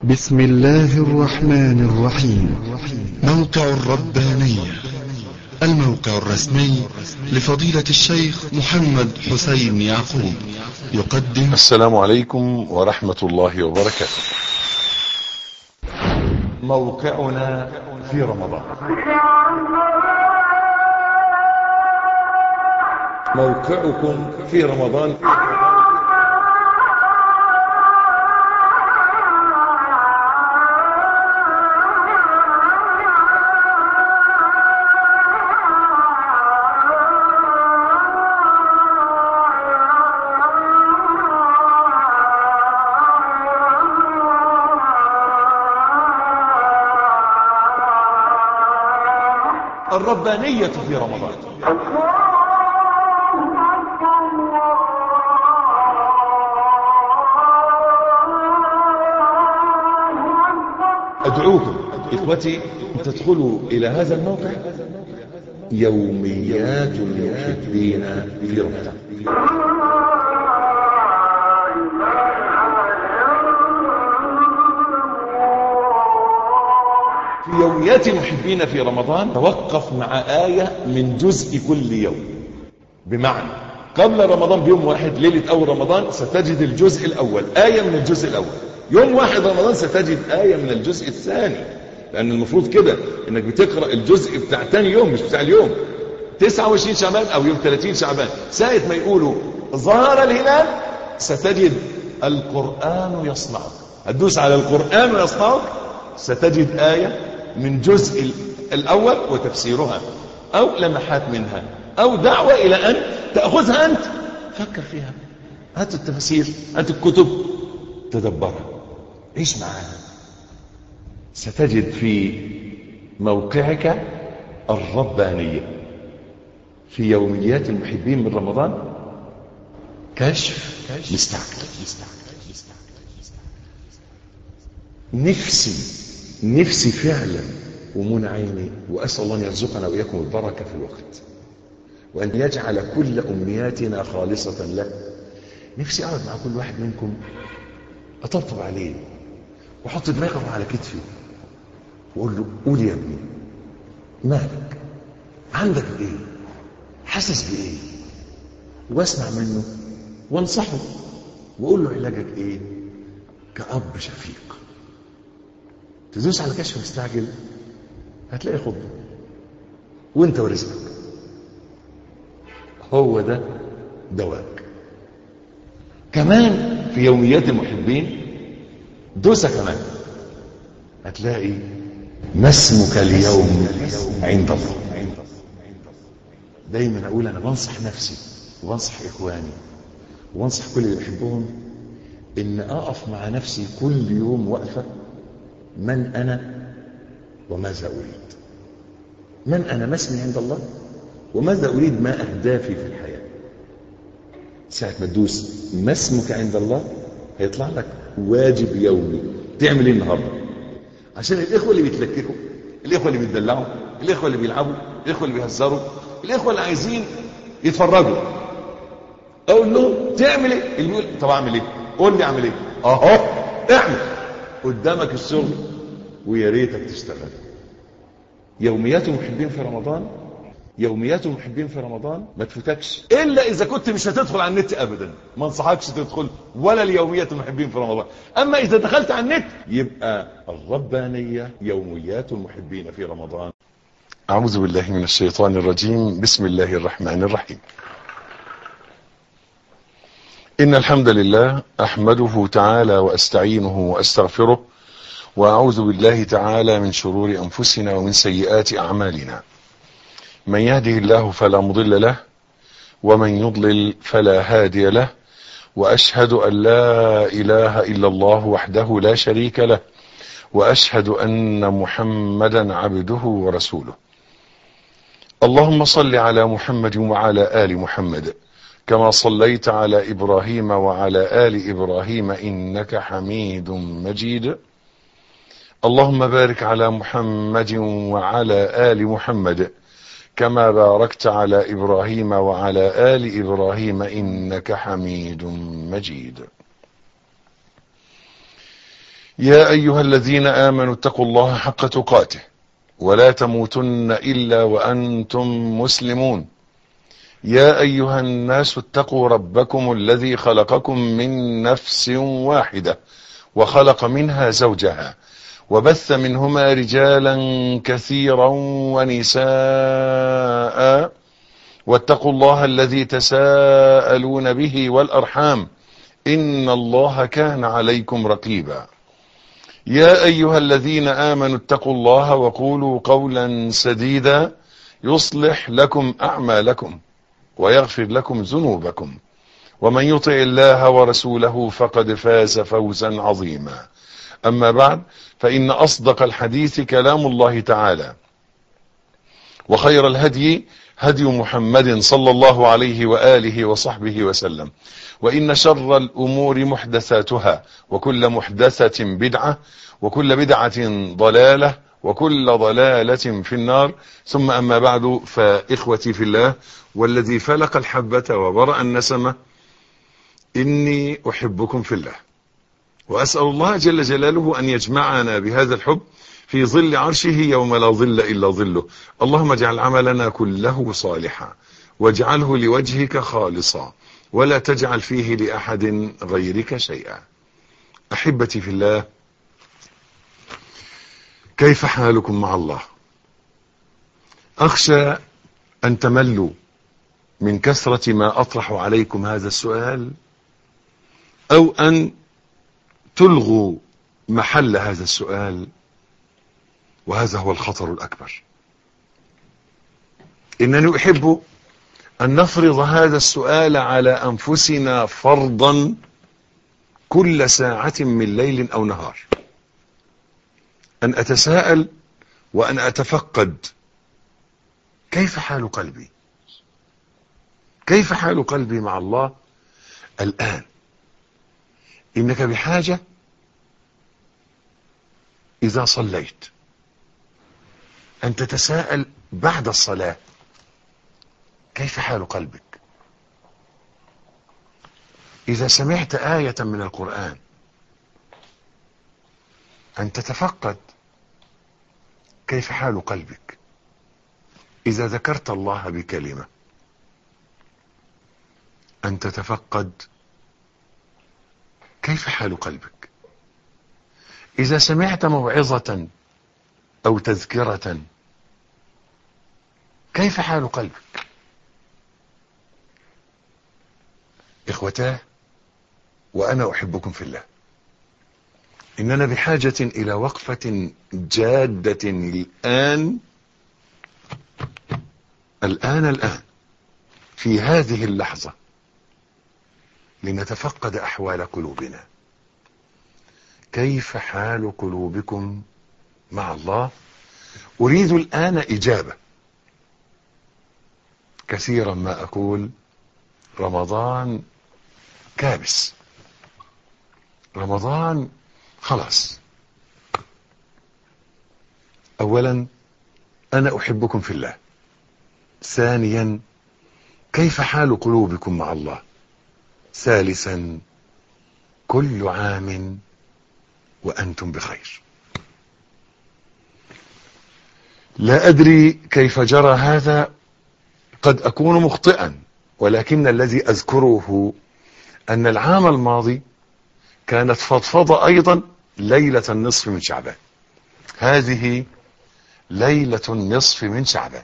بسم الله الرحمن الرحيم موقع الربانية الموقع الرسمي لفضيلة الشيخ محمد حسين يعقوب يقدم السلام عليكم ورحمة الله وبركاته موقعنا في رمضان موقعكم في رمضان الربانية في رمضان أدعوكم إخوتي تدخلوا إلى هذا الموقع يوميات المحبين في رمضان في يوميات المحبين في رمضان توقف مع آية من جزء كل يوم بمعنى قبل رمضان بيوم واحد ليلة أول رمضان ستجد الجزء الأول آية من الجزء الأول يوم واحد رمضان ستجد آية من الجزء الثاني لأن المفروض كده إنك بتقرأ الجزء بتاع تاني يوم مش بتاع اليوم 29 شعبان أو يوم 30 شعبان ساعة ما يقولوا ظهر الهلال ستجد القرآن يصنعك هتدوس على القرآن يصنعك ستجد آية من جزء الأول وتفسيرها أو لمحات منها أو دعوة إلى أن تأخذها أنت فكر فيها هات التفسير هات الكتب تدبرها عيش معاها ستجد في موقعك الربانية في يوميات المحبين من رمضان كشف مستعجل نفسي نفسي فعلا ومنى عيني وأسأل الله أن يرزقنا وإياكم البركة في الوقت وأن يجعل كل أمنياتنا خالصة له نفسي أقعد مع كل واحد منكم أطبطب عليه وأحط دماغه على كتفي وأقول له قول يا ابني مالك عندك إيه حاسس بإيه وأسمع منه وانصحه وأقول له علاجك إيه كأب شفيق تدوس على كشف مستعجل هتلاقي خضه وانت ورزقك هو ده دواك كمان في يوميات المحبين دوسة كمان هتلاقي ما اسمك اليوم عند الله دايما اقول انا بنصح نفسي وبنصح اخواني وبنصح كل اللي بحبهم ان اقف مع نفسي كل يوم وقفه من أنا وماذا أريد من أنا ما اسمي عند الله وماذا أريد ما أهدافي في الحياة ساعة ما تدوس ما اسمك عند الله هيطلع لك واجب يومي تعمل ايه النهارده عشان الاخوه اللي بيتلككوا الاخوه اللي بيتدلعوا الاخوه اللي بيلعبوا الاخوه اللي بيهزروا الاخوه اللي عايزين يتفرجوا اقول له تعمل ايه اللي بيقول طب اعمل ايه قول لي اعمل ايه اهو اعمل قدامك الشغل ويا ريتك تشتغل يوميات المحبين في رمضان يوميات المحبين في رمضان ما تفوتكش الا اذا كنت مش هتدخل على النت ابدا ما انصحكش تدخل ولا اليوميات المحبين في رمضان اما اذا دخلت على النت يبقى الربانيه يوميات المحبين في رمضان اعوذ بالله من الشيطان الرجيم بسم الله الرحمن الرحيم إن الحمد لله أحمده تعالى وأستعينه وأستغفره وأعوذ بالله تعالى من شرور أنفسنا ومن سيئات أعمالنا من يهده الله فلا مضل له ومن يضلل فلا هادي له وأشهد أن لا إله إلا الله وحده لا شريك له وأشهد أن محمدا عبده ورسوله اللهم صل على محمد وعلى آل محمد كما صليت على إبراهيم وعلى آل إبراهيم إنك حميد مجيد اللهم بارك على محمد وعلى آل محمد كما باركت على إبراهيم وعلى آل إبراهيم إنك حميد مجيد يا أيها الذين آمنوا اتقوا الله حق تقاته ولا تموتن إلا وأنتم مسلمون يا أيها الناس اتقوا ربكم الذي خلقكم من نفس واحدة وخلق منها زوجها وبث منهما رجالا كثيرا ونساء واتقوا الله الذي تساءلون به والأرحام إن الله كان عليكم رقيبا يا أيها الذين آمنوا اتقوا الله وقولوا قولا سديدا يصلح لكم أعمالكم ويغفر لكم ذنوبكم ومن يطع الله ورسوله فقد فاز فوزا عظيما أما بعد فإن أصدق الحديث كلام الله تعالى وخير الهدي هدي محمد صلى الله عليه وآله وصحبه وسلم وإن شر الأمور محدثاتها وكل محدثة بدعة وكل بدعة ضلالة وكل ضلالة في النار ثم أما بعد فإخوتي في الله والذي فلق الحبة وبرأ النسمة إني أحبكم في الله وأسأل الله جل جلاله أن يجمعنا بهذا الحب في ظل عرشه يوم لا ظل إلا ظله اللهم اجعل عملنا كله صالحا واجعله لوجهك خالصا ولا تجعل فيه لأحد غيرك شيئا أحبتي في الله كيف حالكم مع الله أخشى أن تملوا من كثرة ما أطرح عليكم هذا السؤال أو أن تلغوا محل هذا السؤال وهذا هو الخطر الأكبر إنني أحب أن نفرض هذا السؤال على أنفسنا فرضا كل ساعة من ليل أو نهار أن أتساءل وأن أتفقد كيف حال قلبي كيف حال قلبي مع الله الآن إنك بحاجة إذا صليت أن تتساءل بعد الصلاة كيف حال قلبك إذا سمعت آية من القرآن أن تتفقد كيف حال قلبك إذا ذكرت الله بكلمة أن تتفقد كيف حال قلبك إذا سمعت موعظة أو تذكرة كيف حال قلبك إخوتاه وأنا أحبكم في الله إننا بحاجة إلى وقفة جادة الآن الآن الآن في هذه اللحظة لنتفقد أحوال قلوبنا كيف حال قلوبكم مع الله أريد الآن إجابة كثيرا ما أقول رمضان كابس رمضان خلاص أولا أنا أحبكم في الله ثانيا كيف حال قلوبكم مع الله ثالثا كل عام وأنتم بخير لا أدري كيف جرى هذا قد أكون مخطئا ولكن الذي أذكره أن العام الماضي كانت فضفضة أيضا ليلة النصف من شعبان هذه ليلة النصف من شعبان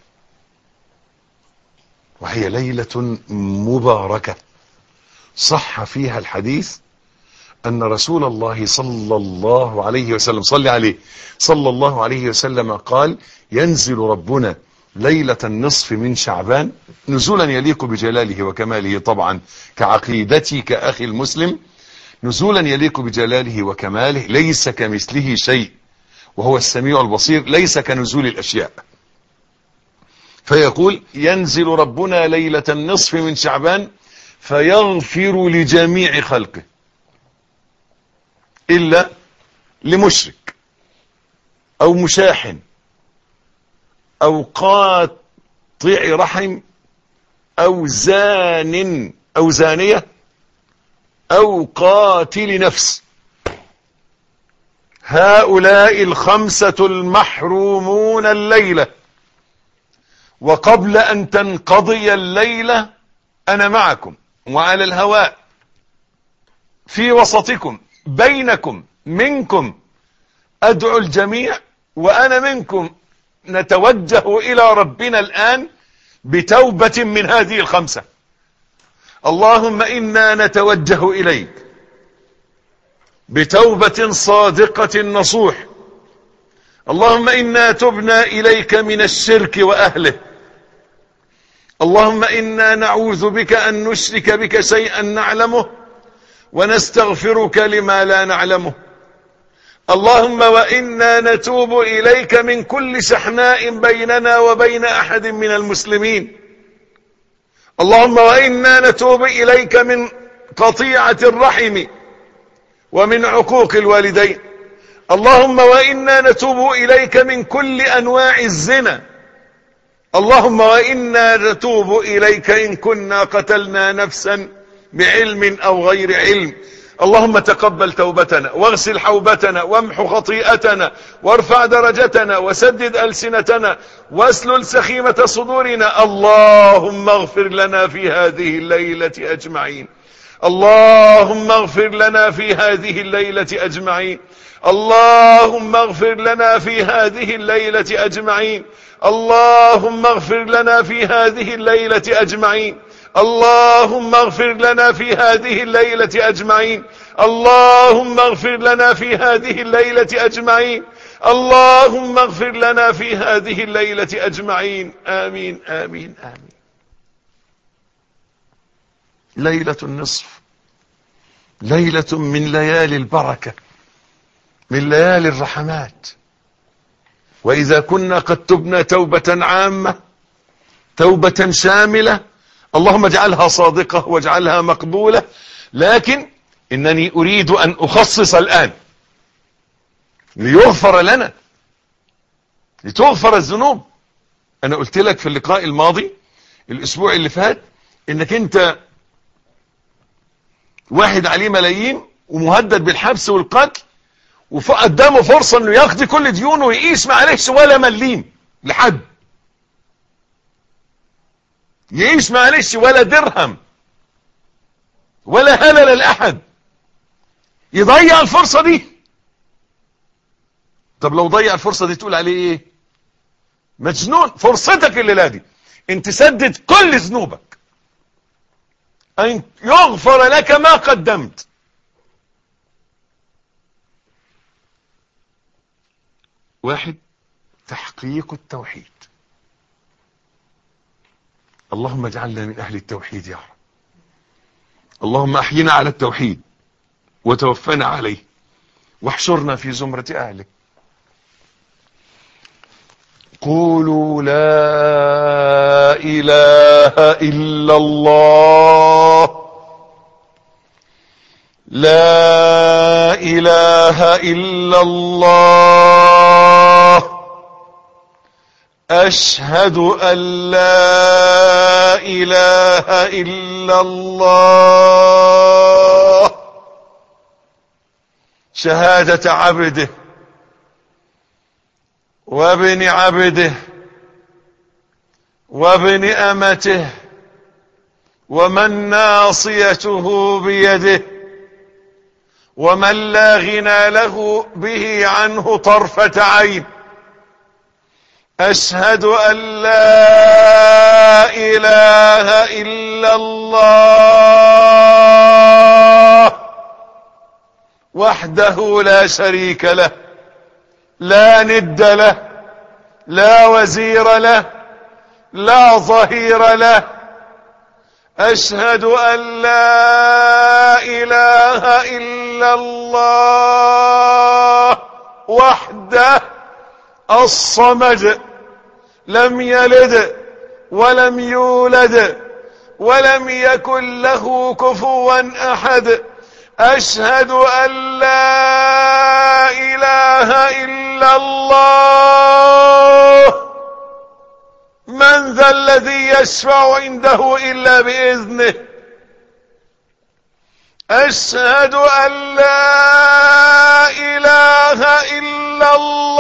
وهي ليلة مباركة صح فيها الحديث أن رسول الله صلى الله عليه وسلم صلى عليه صلى الله عليه وسلم قال ينزل ربنا ليلة النصف من شعبان نزولا يليق بجلاله وكماله طبعا كعقيدتي كأخي المسلم نزولا يليق بجلاله وكماله ليس كمثله شيء وهو السميع البصير ليس كنزول الأشياء فيقول ينزل ربنا ليلة النصف من شعبان فيغفر لجميع خلقه إلا لمشرك أو مشاحن أو قاطع رحم أو زان أو زانية أو قاتل نفس هؤلاء الخمسة المحرومون الليلة وقبل أن تنقضي الليلة أنا معكم وعلى الهواء في وسطكم بينكم منكم أدعو الجميع وأنا منكم نتوجه إلى ربنا الآن بتوبة من هذه الخمسة اللهم إنا نتوجه إليك بتوبة صادقة نصوح اللهم إنا تبنا إليك من الشرك وأهله اللهم إنا نعوذ بك أن نشرك بك شيئا نعلمه ونستغفرك لما لا نعلمه اللهم وإنا نتوب إليك من كل شحناء بيننا وبين أحد من المسلمين اللهم وإنا نتوب إليك من قطيعة الرحم ومن عقوق الوالدين اللهم وإنا نتوب إليك من كل أنواع الزنا اللهم وإنا نتوب إليك إن كنا قتلنا نفسا بعلم أو غير علم اللهم تقبل توبتنا واغسل حوبتنا وامح خطيئتنا وارفع درجتنا وسدد ألسنتنا واسلل سخيمة صدورنا اللهم اغفر لنا في هذه الليلة أجمعين اللهم اغفر لنا في هذه الليلة أجمعين اللهم اغفر لنا في هذه الليلة أجمعين اللهم اغفر لنا في هذه الليلة أجمعين اللهم اغفر لنا في هذه الليلة أجمعين اللهم اغفر لنا في هذه الليلة أجمعين اللهم اغفر لنا في هذه الليلة أجمعين آمين آمين آمين ليلة النصف ليلة من ليالي البركة من ليالي الرحمات وإذا كنا قد تبنا توبة عامة توبة شاملة اللهم اجعلها صادقة واجعلها مقبولة لكن إنني أريد أن أخصص الآن ليغفر لنا لتغفر الذنوب أنا قلت لك في اللقاء الماضي الأسبوع اللي فات إنك أنت واحد عليه ملايين ومهدد بالحبس والقتل وقدامه فرصة انه يقضي كل ديونه ويقيس ما عليهش ولا مليم لحد يعيش ما عليهش ولا درهم ولا هلل لأحد يضيع الفرصة دي طب لو ضيع الفرصة دي تقول عليه ايه مجنون فرصتك الليلة دي انت سدد كل ذنوبك ان يغفر لك ما قدمت واحد تحقيق التوحيد اللهم اجعلنا من أهل التوحيد يا رب اللهم أحينا على التوحيد وتوفنا عليه واحشرنا في زمرة أهله قولوا لا إله إلا الله لا إله إلا الله أشهد أن لا إله إلا الله شهادة عبده وابن عبده وابن أمته ومن ناصيته بيده ومن لا غنى له به عنه طرفة عين أشهد أن لا إله إلا الله وحده لا شريك له لا ند له لا وزير له لا ظهير له أشهد أن لا إله إلا الله وحده الصمد لم يلد ولم يولد ولم يكن له كفوا أحد أشهد أن لا إله إلا الله من ذا الذي يشفع عنده إلا بإذنه أشهد أن لا إله إلا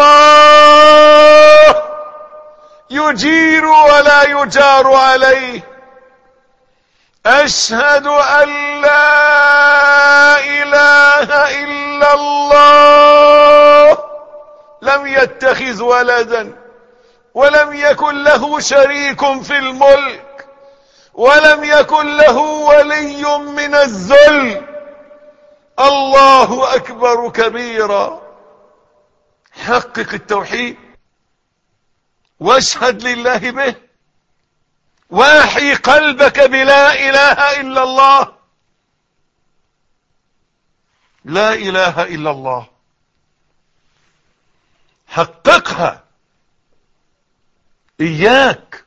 الله يجير ولا يجار عليه أشهد أن لا إله إلا الله لم يتخذ ولدا ولم يكن له شريك في الملك ولم يكن له ولي من الذل الله أكبر كبيرا حقق التوحيد واشهد لله به واحي قلبك بلا إله إلا الله لا إله إلا الله حققها إياك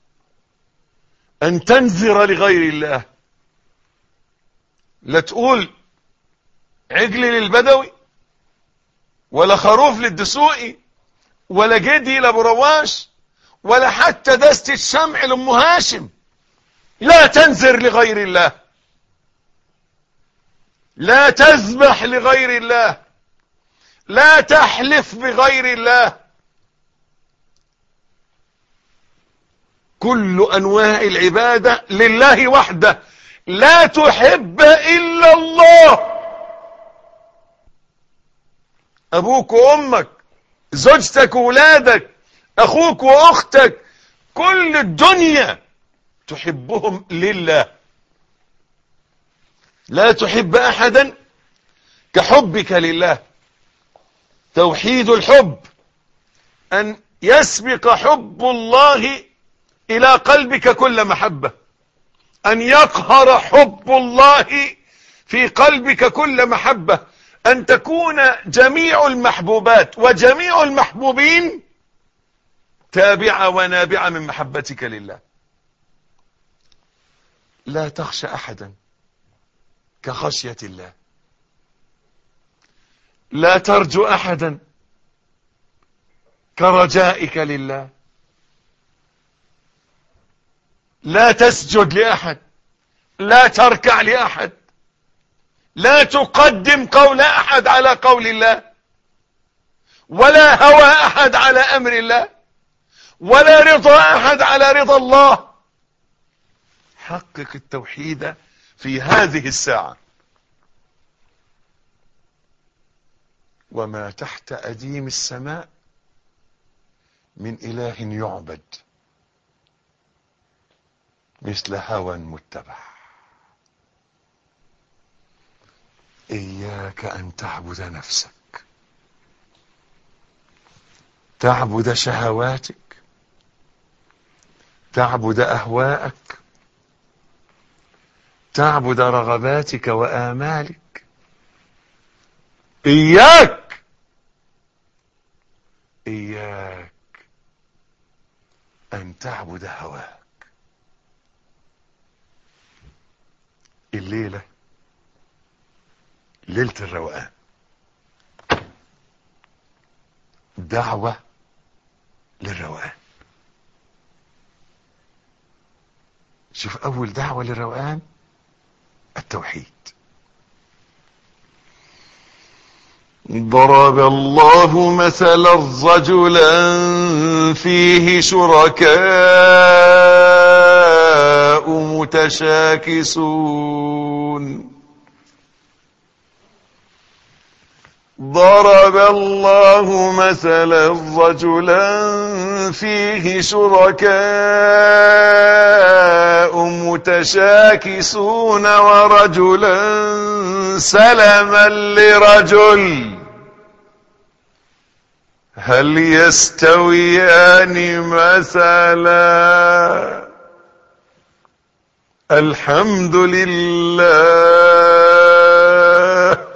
أن تنذر لغير الله لا تقول عجل للبدوي ولا خروف للدسوقي ولا جدي لابو رواش ولا حتى دست الشمع لام هاشم لا تنذر لغير الله لا تذبح لغير الله لا تحلف بغير الله كل انواع العبادة لله وحده لا تحب الا الله ابوك وامك زوجتك وولادك اخوك واختك كل الدنيا تحبهم لله لا تحب احدا كحبك لله توحيد الحب ان يسبق حب الله الى قلبك كل محبة ان يقهر حب الله في قلبك كل محبة ان تكون جميع المحبوبات وجميع المحبوبين تابعة ونابعة من محبتك لله لا تخشى احدا كخشية الله لا ترجو احدا كرجائك لله لا تسجد لأحد لا تركع لأحد لا تقدم قول أحد على قول الله ولا هوى أحد على أمر الله ولا رضا أحد على رضا الله حقق التوحيد في هذه الساعة وما تحت أديم السماء من إله يعبد مثل هوى متبع إياك أن تعبد نفسك تعبد شهواتك تعبد أهواءك تعبد رغباتك وآمالك إياك إياك أن تعبد هواك الليلة ليلة الروقان دعوة للروقان شوف أول دعوة للروقان التوحيد ضرب الله مثلا رجلا فيه شركاء متشاكسون ضرب الله مثلا رجلا فيه شركاء متشاكسون ورجلا سلما لرجل هل يستويان مثلا الحمد لله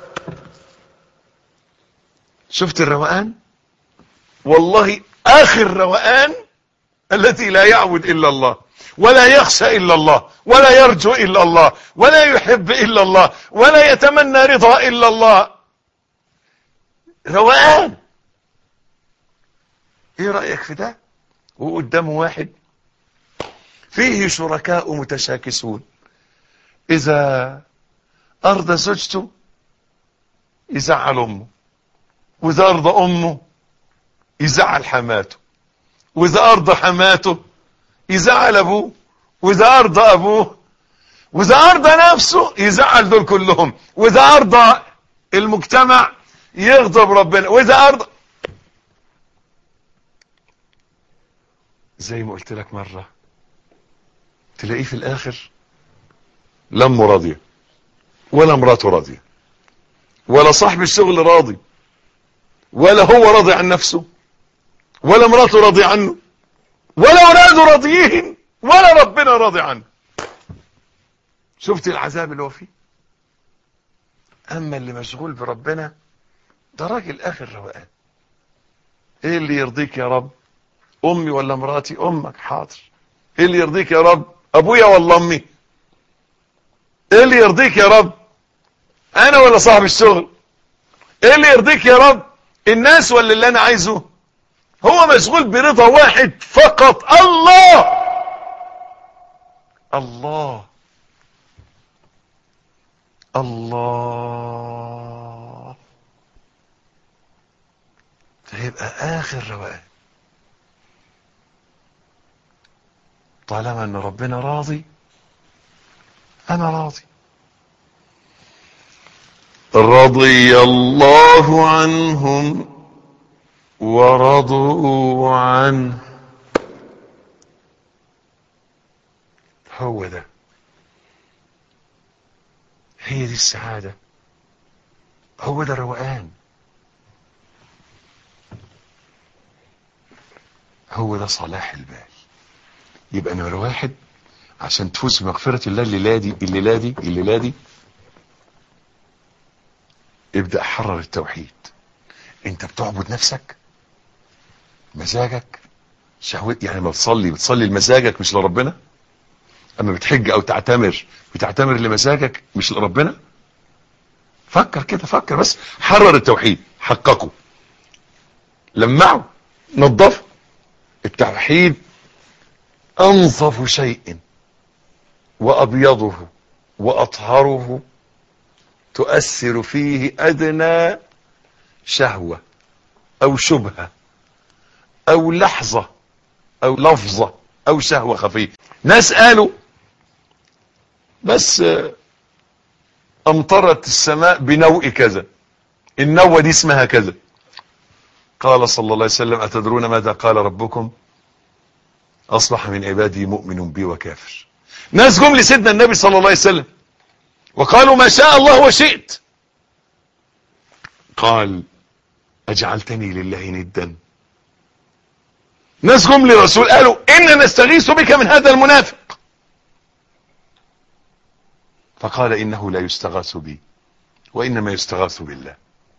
شفت الروقان والله اخر روقان التي لا يعبد الا الله ولا يخشى الا الله ولا يرجو الا الله ولا يحب الا الله ولا يتمنى رضا الا الله روقان ايه رأيك في ده وقدامه واحد فيه شركاء متشاكسون اذا ارضى زوجته يزعل امه واذا ارضى امه يزعل حماته واذا ارضى حماته يزعل ابوه واذا ارضى ابوه واذا ارضى نفسه يزعل دول كلهم واذا ارضى المجتمع يغضب ربنا واذا ارضى زي ما قلت لك مرة تلاقيه في الاخر لا امه راضية ولا مراته راضية ولا صاحب الشغل راضي ولا هو راضي عن نفسه ولا مراته راضي عنه ولا اولاده راضيين ولا ربنا راضي عنه شفت العذاب اللي هو فيه اما اللي مشغول بربنا ده راجل اخر روقان ايه اللي يرضيك يا رب امي ولا مراتي امك حاضر ايه اللي يرضيك يا رب ابويا ولا امي ايه اللي يرضيك يا رب انا ولا صاحب الشغل ايه اللي يرضيك يا رب الناس ولا اللي انا عايزه هو مشغول برضا واحد فقط الله الله الله فيبقى اخر روقان طالما ان ربنا راضي انا راضي رضي الله عنهم ورضوا عنه هو ده هي دي السعادة هو ده الروقان هو ده صلاح البال يبقى نمرة واحد عشان تفوز بمغفرة الله الليلة دي الليلة دي الليلة دي ابدأ حرر التوحيد انت بتعبد نفسك مزاجك شهوت يعني ما بتصلي بتصلي لمزاجك مش لربنا اما بتحج او تعتمر بتعتمر لمزاجك مش لربنا فكر كده فكر بس حرر التوحيد حققه لمعه نظفه التوحيد انظف شيء وابيضه واطهره تؤثر فيه ادنى شهوة او شبهة او لحظة او لفظة او شهوة خفية ناس قالوا بس امطرت السماء بنوء كذا النوة دي اسمها كذا قال صلى الله عليه وسلم اتدرون ماذا قال ربكم اصبح من عبادي مؤمن بي وكافر ناس جم لسيدنا النبي صلى الله عليه وسلم وقالوا ما شاء الله وشئت قال اجعلتني لله ندا ناس جم للرسول قالوا إنا نستغيث بك من هذا المنافق فقال إنه لا يستغاث بي وإنما يستغاث بالله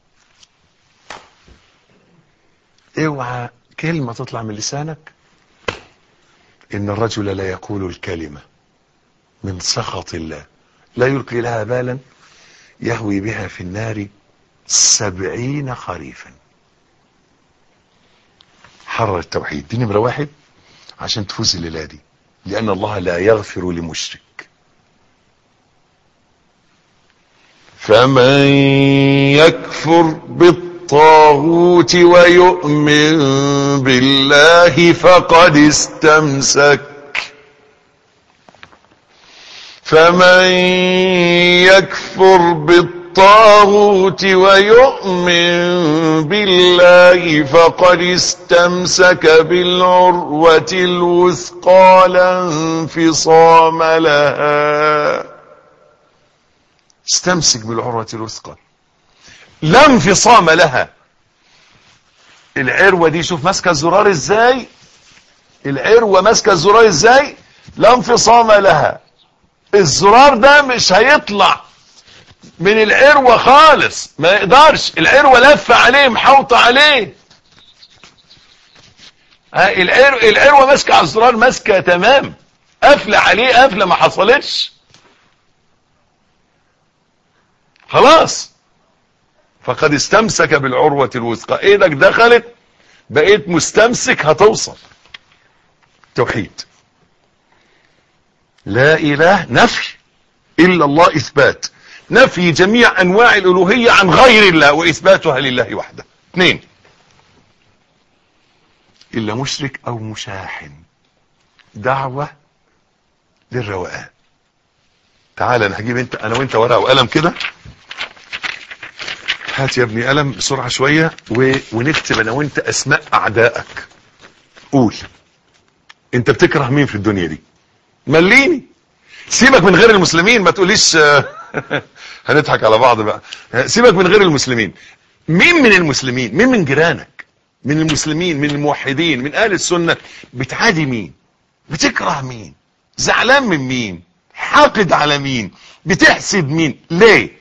اوعى كلمة تطلع من لسانك إن الرجل لا يقول الكلمة من سخط الله لا يلقي لها بالا يهوي بها في النار سبعين خريفا حرر التوحيد دي نمرة واحد عشان تفوز الليلة دي لأن الله لا يغفر لمشرك فمن يكفر بالطاغوت ويؤمن بالله فقد استمسك فمن يكفر بالطاغوت ويؤمن بالله فقد استمسك بالعروة الوثقى لا انفصام لها استمسك بالعروة الوثقى لا انفصام لها العروة دي شوف ماسكة الزرار ازاي العروة ماسكة الزرار ازاي لا انفصام لها الزرار ده مش هيطلع من العروة خالص ما يقدرش العروة لفة عليه محوطة عليه العروة, العروة ماسكة على الزرار ماسكة تمام قافلة عليه قافلة ما حصلتش خلاص فقد استمسك بالعروة الوثقى ايدك دخلت بقيت مستمسك هتوصل توحيد لا اله نفي الا الله اثبات نفي جميع انواع الالوهية عن غير الله واثباتها لله وحده اثنين الا مشرك او مشاحن دعوة للروقان تعال انا هجيب انت انا وانت ورقه وقلم كده هات يا ابني قلم بسرعة شوية و... ونكتب انا وانت اسماء اعدائك قول انت بتكره مين في الدنيا دي مليني سيبك من غير المسلمين ما تقوليش هنضحك على بعض بقى سيبك من غير المسلمين مين من المسلمين مين من جيرانك من المسلمين من الموحدين من اهل السنة بتعادي مين بتكره مين زعلان من مين حاقد على مين بتحسد مين ليه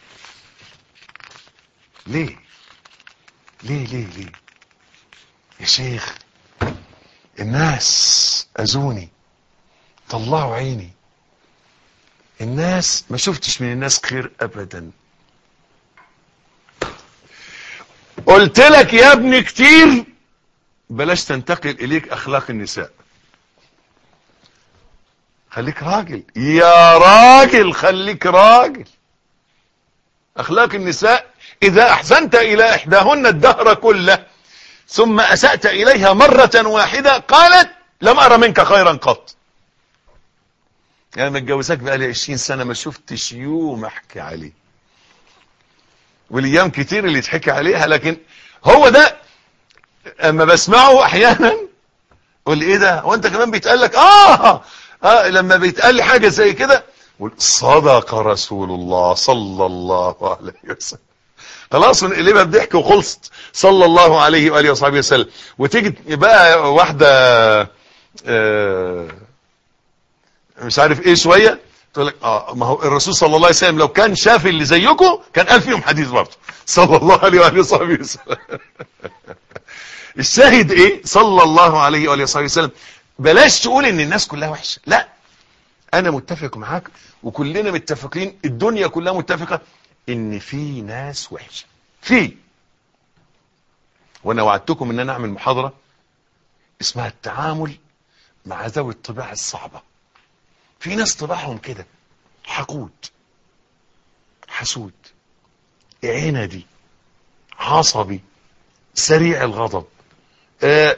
ليه ليه ليه ليه يا شيخ الناس اذوني طلعوا عيني الناس ما شفتش من الناس خير ابدا قلت لك يا ابني كتير بلاش تنتقل اليك اخلاق النساء خليك راجل يا راجل خليك راجل اخلاق النساء اذا احسنت الى احداهن الدهر كله ثم اسأت اليها مرة واحدة قالت لم ارى منك خيرا قط يعني متجوزاك بقالي 20 سنة ما شفتش يوم احكي عليه والايام كتير اللي تحكي عليها لكن هو ده اما بسمعه احيانا قول ايه ده وانت كمان بيتقال لك اه, آه لما بيتقال لي حاجة زي كده صدق رسول الله صلى الله عليه وسلم خلاص نقلبها بضحك وخلصت صلى الله عليه واله وصحبه وسلم وتيجي بقى واحده آه مش عارف ايه شويه تقول لك اه ما هو الرسول صلى الله عليه وسلم لو كان شاف اللي زيكم كان قال فيهم حديث برضه صلى الله عليه واله وصحبه وسلم الشاهد ايه صلى الله عليه واله وصحبه وسلم بلاش تقول ان الناس كلها وحشه لا انا متفق معاك وكلنا متفقين الدنيا كلها متفقه ان في ناس وحشه في وانا وعدتكم ان انا اعمل محاضره اسمها التعامل مع ذوي الطباع الصعبه في ناس طباعهم كده حقود حسود عندي عصبي سريع الغضب آه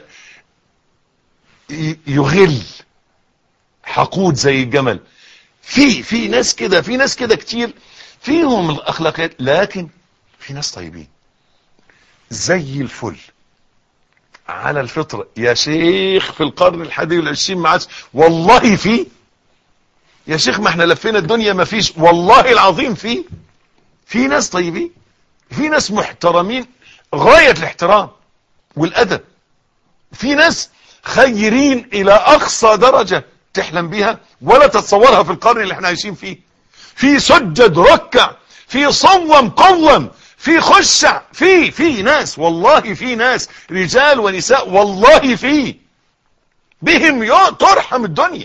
يغل حقود زي الجمل في في ناس كده في ناس كده كتير فيهم الاخلاقيات لكن في ناس طيبين زي الفل على الفطرة يا شيخ في القرن الحادي والعشرين ما عادش والله في يا شيخ ما احنا لفينا الدنيا ما فيش والله العظيم في في ناس طيبين في ناس محترمين غاية الاحترام والادب في ناس خيرين الى اقصى درجة تحلم بيها ولا تتصورها في القرن اللي احنا عايشين فيه في سجد ركع في صوم قوم في خشع في في ناس والله في ناس رجال ونساء والله في بهم ترحم الدنيا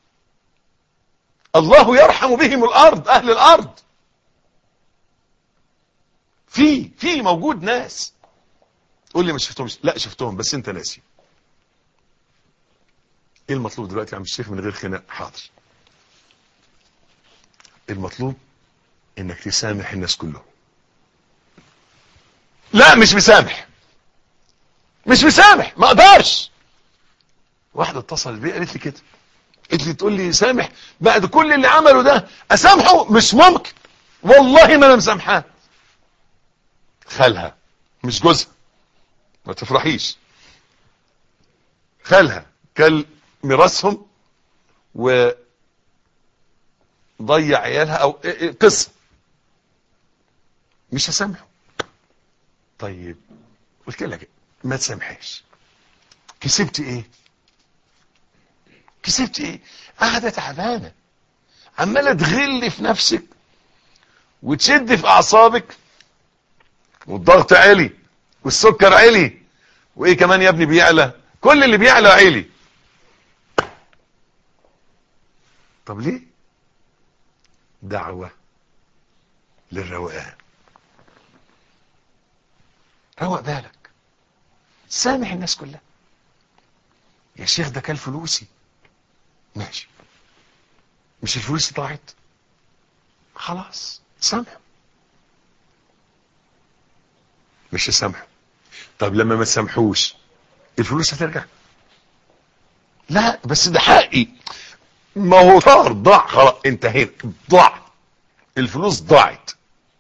الله يرحم بهم الارض اهل الارض في في موجود ناس قول لي ما شفتهمش لا شفتهم بس انت ناسي ايه المطلوب دلوقتي يا عم الشيخ من غير خناق حاضر المطلوب انك تسامح الناس كلهم لا مش مسامح مش مسامح ما اقدرش واحدة اتصلت بي قالت لي كده قالت لي تقول لي سامح بعد كل اللي عمله ده اسامحه مش ممكن والله ما انا مسامحاه خالها مش جوزها ما تفرحيش خالها كل ميراثهم و ضيع عيالها او قصة مش هسامحه طيب قلت لك ما تسامحيش كسبت ايه كسبت ايه قاعدة تعبانة عمالة تغل في نفسك وتشد في اعصابك والضغط عالي والسكر عالي وايه كمان يا ابني بيعلى كل اللي بيعلى عالي طب ليه دعوة للروقان روق بالك سامح الناس كلها يا شيخ ده كان فلوسي ماشي مش الفلوس ضاعت خلاص سامحه مش تسامحه طب لما ما تسامحوش الفلوس هترجع لا بس ده حقي ما هو طار ضاع خلاص انتهينا ضاع الفلوس ضاعت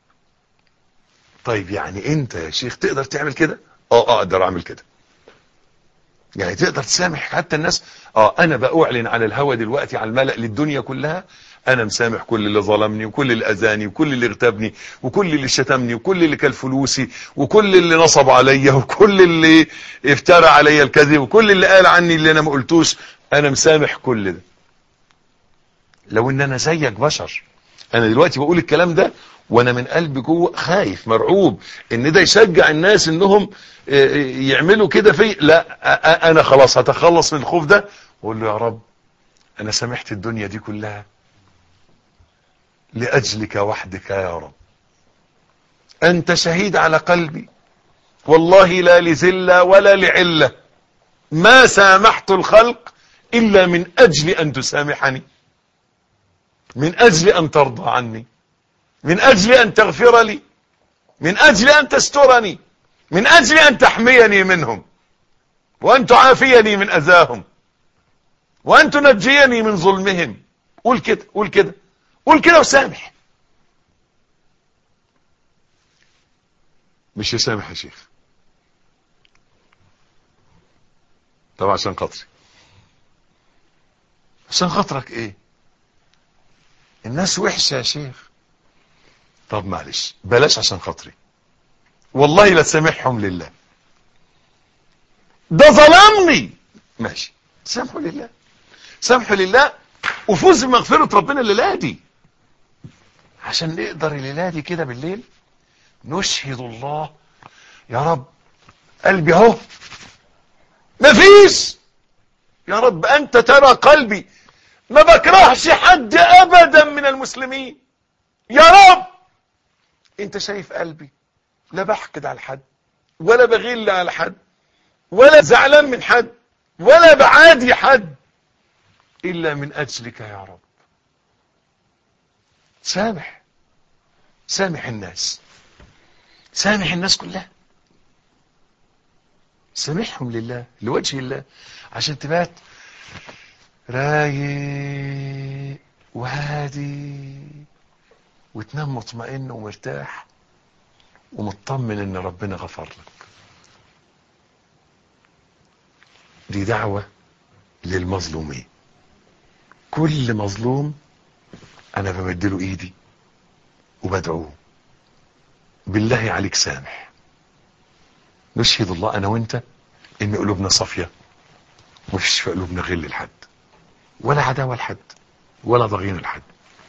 طيب يعني انت يا شيخ تقدر تعمل كده اه اقدر اعمل كده يعني تقدر تسامح حتى الناس اه انا باعلن على الهوا دلوقتي على الملأ للدنيا كلها انا مسامح كل اللي ظلمني وكل اللي اذاني وكل اللي اغتابني وكل اللي شتمني وكل اللي كل فلوسي وكل اللي نصب عليا وكل اللي افترى عليا الكذب وكل اللي قال عني اللي انا ما قلتوش انا مسامح كل ده لو ان انا زيك بشر انا دلوقتي بقول الكلام ده وانا من قلبي جوه خايف مرعوب ان ده يشجع الناس انهم يعملوا كده في لا انا خلاص هتخلص من الخوف ده واقول له يا رب انا سامحت الدنيا دي كلها لاجلك وحدك يا رب انت شهيد على قلبي والله لا لزله ولا لعله ما سامحت الخلق الا من اجل ان تسامحني من اجل ان ترضى عني من اجل ان تغفر لي من اجل ان تسترني من اجل ان تحميني منهم وان تعافيني من اذاهم وان تنجيني من ظلمهم قول كده قول كده قول كده وسامح مش يسامح يا شيخ طبعا عشان خاطري عشان خاطرك ايه الناس وحشة يا شيخ طب معلش بلاش عشان خاطري والله لا تسامحهم لله ده ظلمني ماشي سامحوا لله سامحوا لله وفوز بمغفرة ربنا الليلة دي عشان نقدر الليلة دي كده بالليل نشهد الله يا رب قلبي اهو مفيش يا رب انت ترى قلبي ما بكرهش حد ابدا من المسلمين يا رب انت شايف قلبي لا بحقد على حد ولا بغل على حد ولا زعلان من حد ولا بعادي حد الا من اجلك يا رب سامح سامح الناس سامح الناس كلها سامحهم لله لوجه الله عشان تبات رايق وهادي وتنام مطمئن ومرتاح ومطمن ان ربنا غفر لك دي دعوة للمظلومين كل مظلوم انا بمدله ايدي وبدعوه بالله عليك سامح نشهد الله انا وانت ان قلوبنا صافية ومفيش في قلوبنا غل لحد ولا عداوة لحد ولا ضغين لحد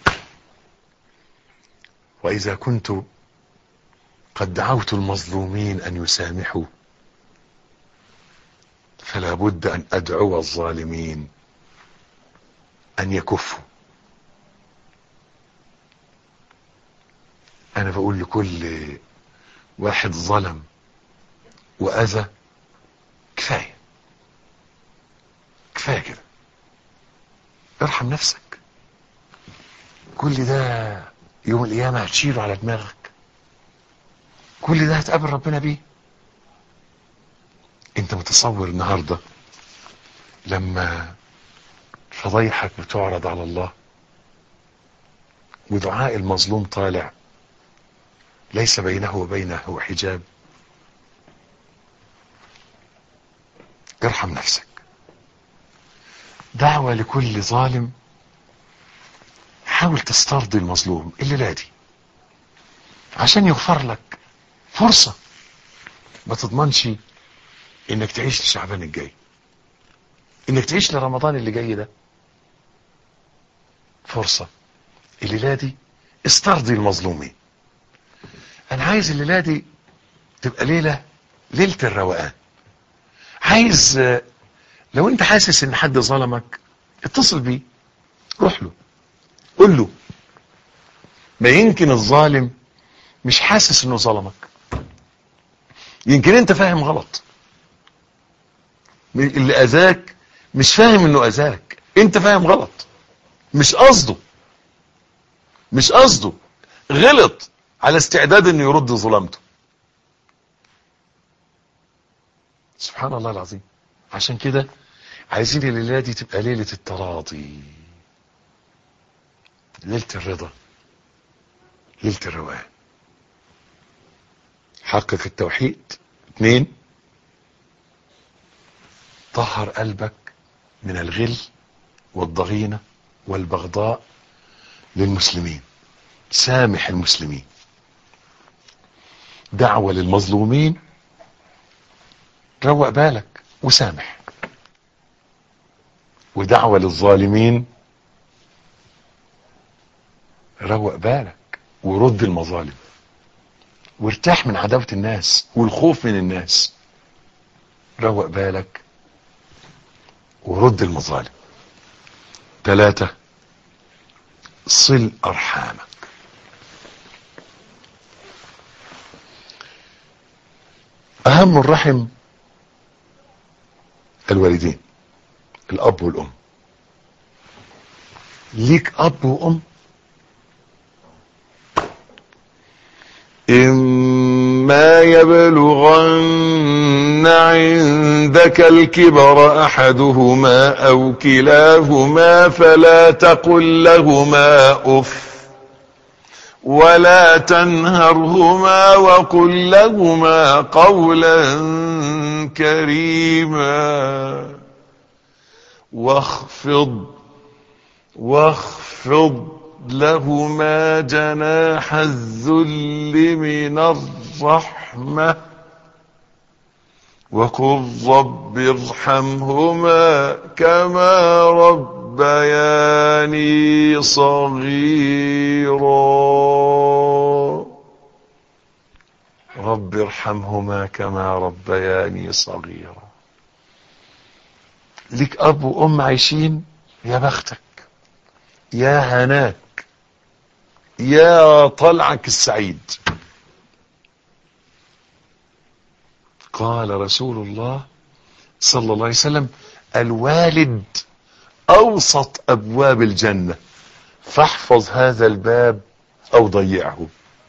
واذا كنت قد دعوت المظلومين ان يسامحوا فلا بد ان ادعو الظالمين ان يكفوا انا بقول لكل واحد ظلم واذى كفايه كفايه كده ارحم نفسك كل ده يوم القيامه هتشيله على دماغك كل ده هتقابل ربنا بيه انت متصور النهارده لما فضيحك بتعرض على الله ودعاء المظلوم طالع ليس بينه وبينه حجاب ارحم نفسك دعوة لكل ظالم حاول تسترضي المظلوم الليلة دي عشان يغفر لك فرصة ما تضمنش انك تعيش لشعبان الجاي انك تعيش لرمضان اللي جاي ده فرصة الليلة دي استرضي المظلومين انا عايز الليلة دي تبقى ليلة ليلة الروقان عايز لو انت حاسس ان حد ظلمك اتصل بيه روح له قول له ما يمكن الظالم مش حاسس انه ظلمك يمكن انت فاهم غلط اللي اذاك مش فاهم انه اذاك انت فاهم غلط مش قصده مش قصده غلط على استعداد انه يرد ظلامته سبحان الله العظيم عشان كده عايزين الليلة دي تبقى ليلة التراضي ليلة الرضا ليلة الروقان حقق التوحيد اثنين طهر قلبك من الغل والضغينة والبغضاء للمسلمين سامح المسلمين دعوة للمظلومين روق بالك وسامح ودعوة للظالمين روق بالك ورد المظالم وارتاح من عداوة الناس والخوف من الناس روق بالك ورد المظالم ثلاثة صل أرحامك أهم الرحم الوالدين الأب والأم ليك أب وأم إما يبلغن عندك الكبر أحدهما أو كلاهما فلا تقل لهما أف ولا تنهرهما وقل لهما قولا كريما واخفض واخفض لهما جناح الذل من الرحمة وقل رب ارحمهما كما ربياني صغيرا رب ارحمهما كما ربياني صغيرا ليك اب وام عايشين يا بختك يا هناك يا طلعك السعيد قال رسول الله صلى الله عليه وسلم الوالد اوسط ابواب الجنة فاحفظ هذا الباب او ضيعه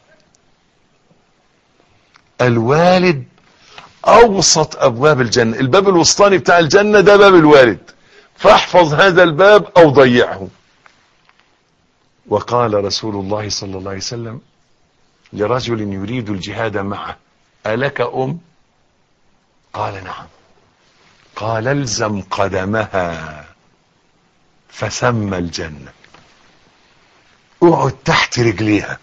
الوالد اوسط ابواب الجنة الباب الوسطاني بتاع الجنة ده باب الوالد فاحفظ هذا الباب او ضيعه وقال رسول الله صلى الله عليه وسلم لرجل يريد الجهاد معه ألك أم قال نعم قال الزم قدمها فثم الجنة اقعد تحت رجليها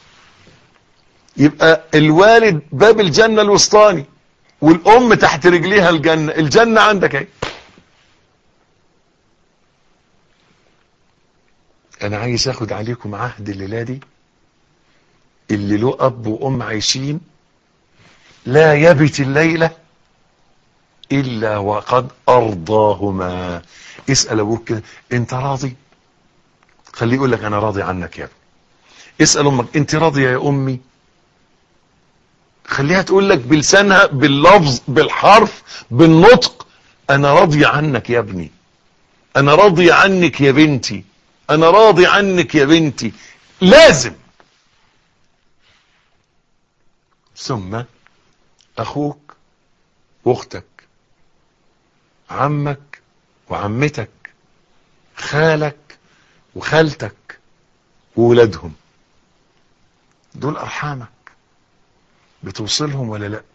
يبقى الوالد باب الجنة الوسطاني والأم تحت رجليها الجنة الجنة عندك اهي انا عايز اخد عليكم عهد الليله دي اللي له اب وام عايشين لا يبت الليله الا وقد ارضاهما اسال ابوك كده انت راضي خليه يقول لك انا راضي عنك يا ابني اسال امك انت راضيه يا امي خليها تقول لك بلسانها باللفظ بالحرف بالنطق انا راضي عنك يا ابني انا راضي عنك يا بنتي انا راضي عنك يا بنتي لازم ثم اخوك واختك عمك وعمتك خالك وخالتك وولادهم دول ارحامك بتوصلهم ولا لا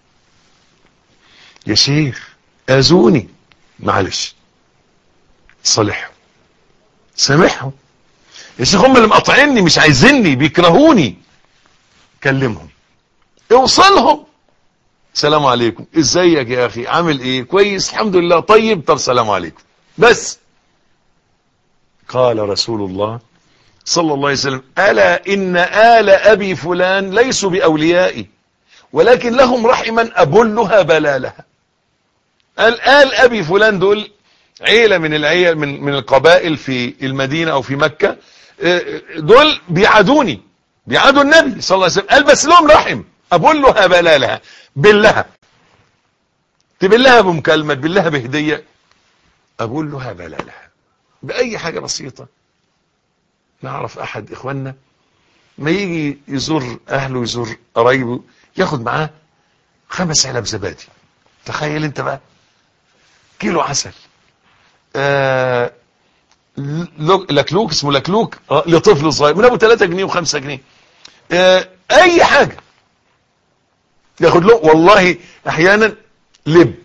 يا شيخ اذوني معلش صالحهم سامحهم يا شيخ هم اللي مقاطعيني مش عايزيني بيكرهوني كلمهم اوصلهم سلام عليكم ازيك يا اخي عامل ايه كويس الحمد لله طيب طب سلام عليكم بس قال رسول الله صلى الله عليه وسلم ألا إن آل أبي فلان ليسوا بأوليائي ولكن لهم رحما أبلها بلالها الآل أبي فلان دول عيلة من العيل من, من القبائل في المدينة أو في مكة دول بيعادوني بيعادوا النبي صلى الله عليه وسلم قال بس لهم رحم أبلها بلالها بلها تبلها بمكالمة تبلها بهدية أبلها بلالها بأي حاجة بسيطة نعرف أحد إخواننا ما يجي يزور اهله يزور قرايبه ياخد معاه خمس علب زبادي تخيل انت بقى كيلو عسل آه لو- لكلوك اسمه لكلوك آه لطفل صغير من ابو 3 جنيه و5 جنيه آه اي حاجه ياخد له والله احيانا لب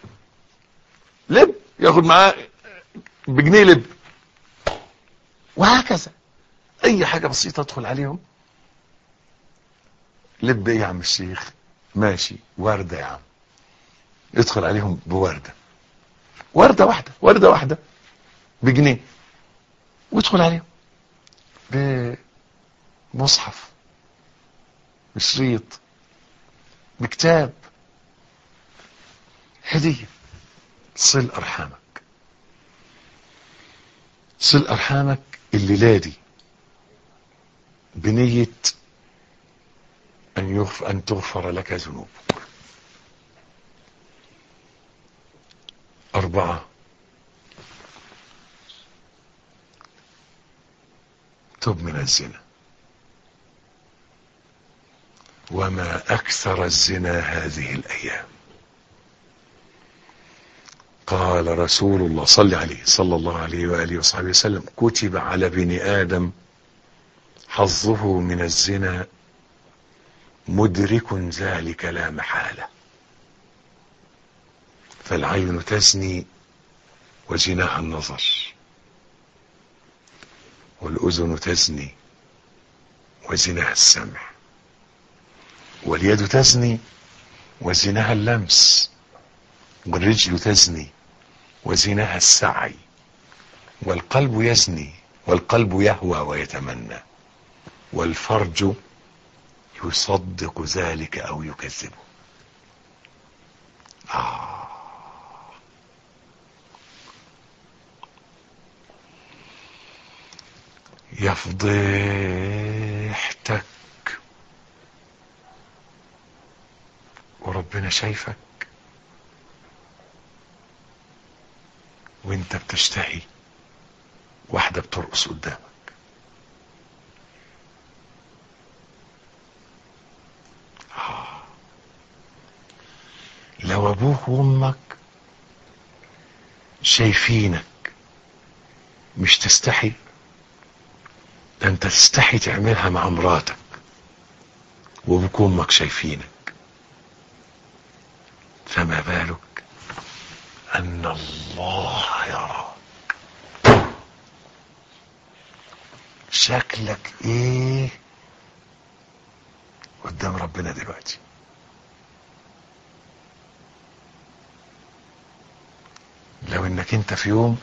لب ياخد معاه بجنيه لب وهكذا اي حاجه بسيطه ادخل عليهم لب ايه يا عم الشيخ ماشي ورده يا عم ادخل عليهم بورده ورده واحده ورده واحده بجنيه وادخل عليهم بمصحف بشريط بكتاب هديه صل ارحامك صل ارحامك الليله دي بنيه ان يغفر ان تغفر لك ذنوبك اربعه تب من الزنا وما اكثر الزنا هذه الايام قال رسول الله صلى عليه صلى الله عليه واله وصحبه وسلم كتب على ابن ادم حظه من الزنا مدرك ذلك لا محاله فالعين تزني وزناها النظر والأذن تزني وزناها السمع واليد تزني وزناها اللمس والرجل تزني وزناها السعي والقلب يزني والقلب يهوى ويتمنى والفرج يصدق ذلك أو يكذبه آه يا فضيحتك وربنا شايفك وانت بتشتهي واحدة بترقص قدامك آه. لو ابوك وامك شايفينك مش تستحي ده انت تستحي تعملها مع مراتك وابوك وامك شايفينك فما بالك ان الله يراك شكلك ايه قدام ربنا دلوقتي لو انك انت في يوم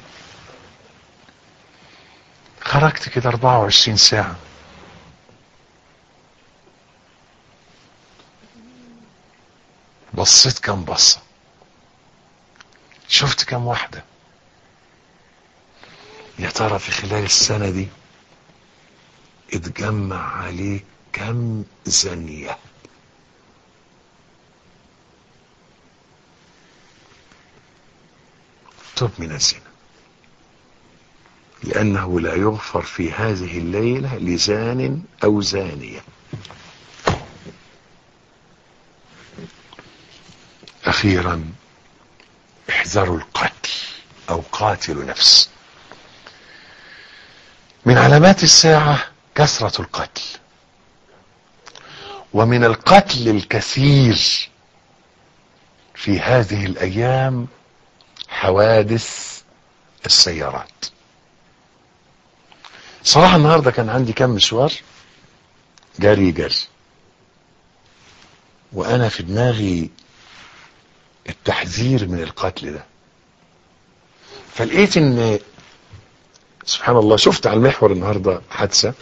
خرجت كده 24 ساعة بصيت كم بصة شفت كم واحدة يا ترى في خلال السنة دي اتجمع عليك كم زنية تب من الزنا لأنه لا يغفر في هذه الليلة لزان أو زانية أخيرا احذروا القتل أو قاتل نفس من علامات الساعة كثرة القتل ومن القتل الكثير في هذه الأيام حوادث السيارات صراحة النهاردة كان عندي كم مشوار جري جري وأنا في دماغي التحذير من القتل ده فلقيت ان سبحان الله شفت على المحور النهاردة حادثة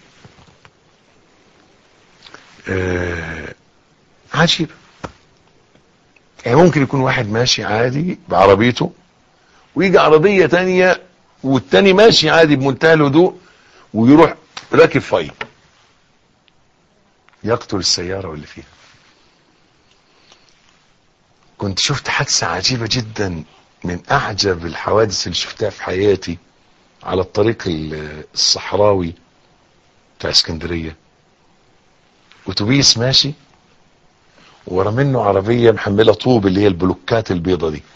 آه عجيبة يعني ممكن يكون واحد ماشي عادي بعربيته ويجي عربية تانية والتاني ماشي عادي بمنتهى الهدوء ويروح راكب فاي يقتل السيارة واللي فيها كنت شفت حادثة عجيبة جدا من أعجب الحوادث اللي شفتها في حياتي على الطريق الصحراوي بتاع اسكندرية اتوبيس ماشي ورا منه عربيه محمله طوب اللي هي البلوكات البيضه دي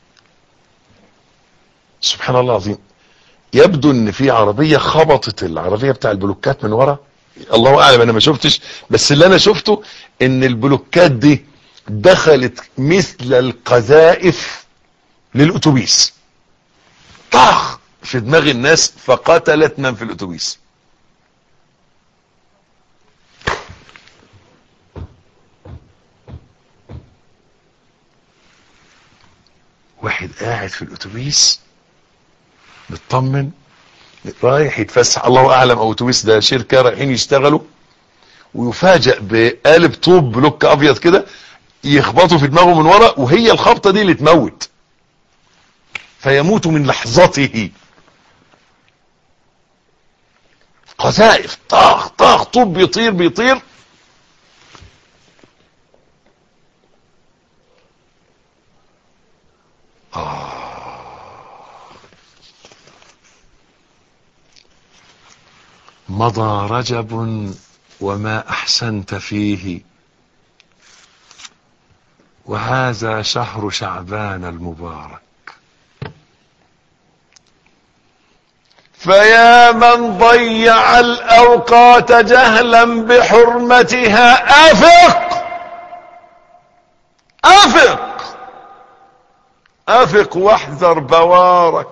سبحان الله العظيم يبدو ان في عربيه خبطت العربيه بتاع البلوكات من ورا الله اعلم انا ما شفتش بس اللي انا شفته ان البلوكات دي دخلت مثل القذائف للاتوبيس طخ في دماغ الناس فقتلت من في الاتوبيس واحد قاعد في الاتوبيس مطمن رايح يتفسح الله اعلم او اتوبيس ده شركه رايحين يشتغلوا ويفاجئ بقالب طوب بلوك ابيض كده يخبطوا في دماغه من ورا وهي الخبطه دي اللي تموت فيموت من لحظته قذائف طاخ طاخ طوب بيطير بيطير مضى رجب وما احسنت فيه وهذا شهر شعبان المبارك فيا من ضيع الاوقات جهلا بحرمتها افق افق افق واحذر بوارك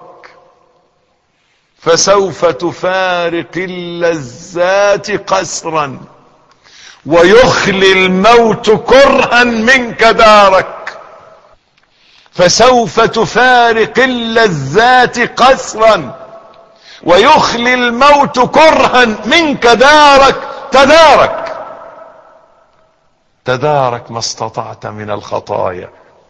فسوف تفارق اللذات قسرا ويخلي الموت كرها منك دارك فسوف تفارق اللذات قسرا ويخلي الموت كرها منك دارك تدارك تدارك ما استطعت من الخطايا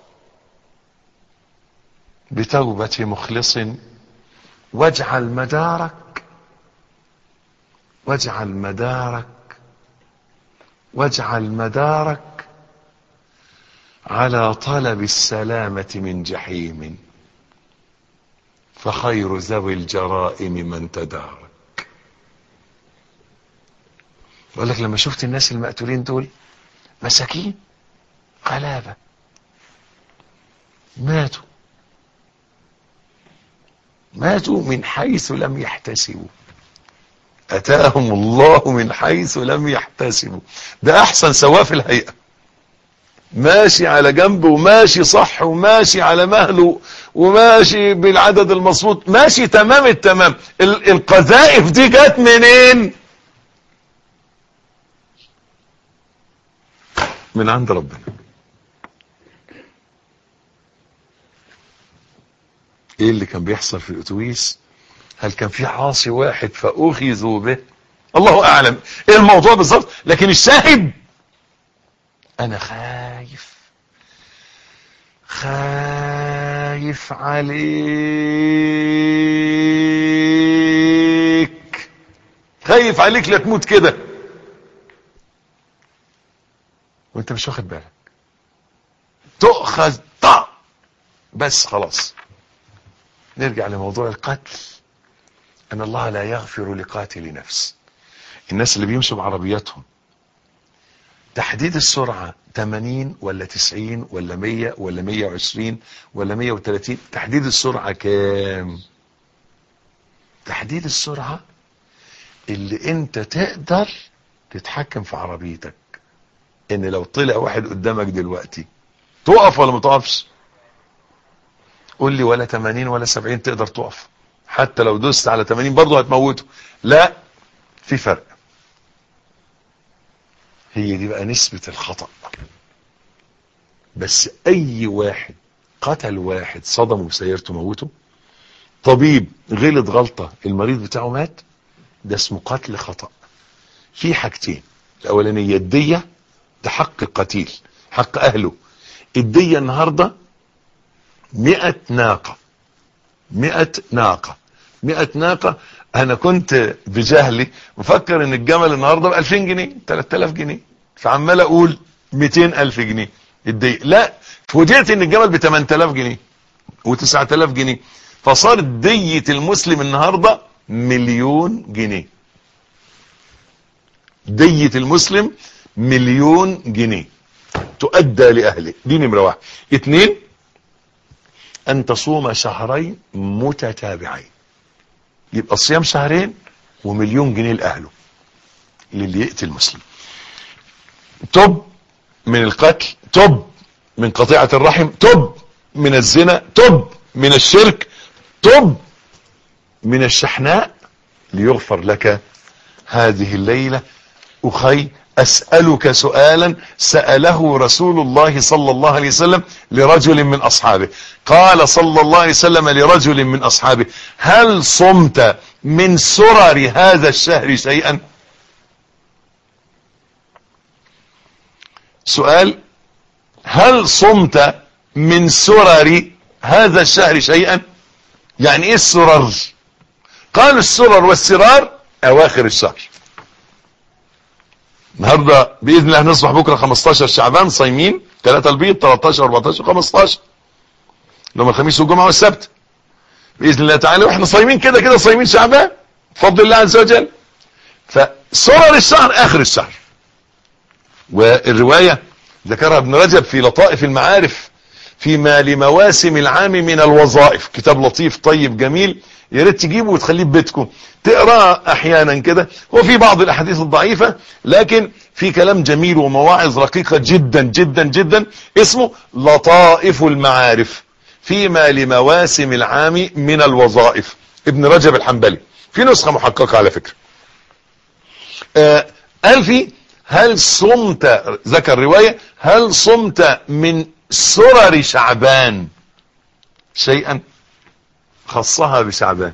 بتوبة مخلص واجعل مدارك واجعل مدارك واجعل مدارك على طلب السلامة من جحيم فخير ذوي الجرائم من تدارك بقول لك لما شفت الناس المقتولين دول مساكين غلابة ماتوا ماتوا من حيث لم يحتسبوا أتاهم الله من حيث لم يحتسبوا ده أحسن سواء في الهيئة ماشي على جنب وماشي صح وماشي على مهله وماشي بالعدد المظبوط ماشي تمام التمام ال- القذائف دي جت منين من عند ربنا ايه اللي كان بيحصل في الاتوبيس هل كان في عاصي واحد فاخذوا به الله اعلم ايه الموضوع بالظبط لكن الشاهد انا خايف خايف عليك خايف عليك لا تموت كده وانت مش واخد بالك تؤخذ طع بس خلاص نرجع لموضوع القتل ان الله لا يغفر لقاتل نفس الناس اللي بيمشوا بعربياتهم تحديد السرعة 80 ولا 90 ولا 100 ولا 120 ولا 130 تحديد السرعة كام تحديد السرعة اللي انت تقدر تتحكم في عربيتك ان لو طلع واحد قدامك دلوقتي تقف ولا ما تقفش قول لي ولا 80 ولا 70 تقدر تقف حتى لو دوست على 80 برضه هتموته لا في فرق هي دي بقى نسبة الخطأ بس اي واحد قتل واحد صدمه بسيارته موته طبيب غلط غلطة المريض بتاعه مات ده اسمه قتل خطأ في حاجتين الاولانية الدية ده حق القتيل حق اهله الدية النهاردة مئة ناقة مئة ناقة مئة ناقة انا كنت بجهلي مفكر ان الجمل النهاردة ب 2000 جنيه 3000 جنيه فعمال اقول 200 الف جنيه الدية لا فوجئت ان الجمل ب 8000 جنيه و9000 جنيه فصارت دية المسلم النهاردة مليون جنيه دية المسلم مليون جنيه تؤدى لأهله دي نمرة واحد اتنين أن تصوم شهرين متتابعين يبقى الصيام شهرين ومليون جنيه لأهله للي يقتل مسلم تب من القتل تب من قطيعة الرحم تب من الزنا تب من الشرك تب من الشحناء ليغفر لك هذه الليلة أخي أسألك سؤالا سأله رسول الله صلى الله عليه وسلم لرجل من أصحابه قال صلى الله عليه وسلم لرجل من أصحابه هل صمت من سرر هذا الشهر شيئا سؤال هل صمت من سرر هذا الشهر شيئا يعني ايه السرر قالوا السرر والسرار اواخر الشهر النهارده باذن الله نصبح بكره 15 شعبان صايمين 3 البيض 13 14 15 يوم الخميس والجمعه والسبت باذن الله تعالى واحنا صايمين كده كده صايمين شعبان بفضل الله عز وجل فسرر الشهر اخر الشهر والروايه ذكرها ابن رجب في لطائف المعارف فيما لمواسم العام من الوظائف كتاب لطيف طيب جميل يا ريت تجيبه وتخليه في بيتكم تقراه احيانا كده وفي بعض الاحاديث الضعيفه لكن في كلام جميل ومواعظ رقيقه جدا جدا جدا اسمه لطائف المعارف فيما لمواسم العام من الوظائف ابن رجب الحنبلي في نسخه محققه على فكره آه قال في هل صمت ذكر روايه هل صمت من سرر شعبان شيئا خصها بشعبان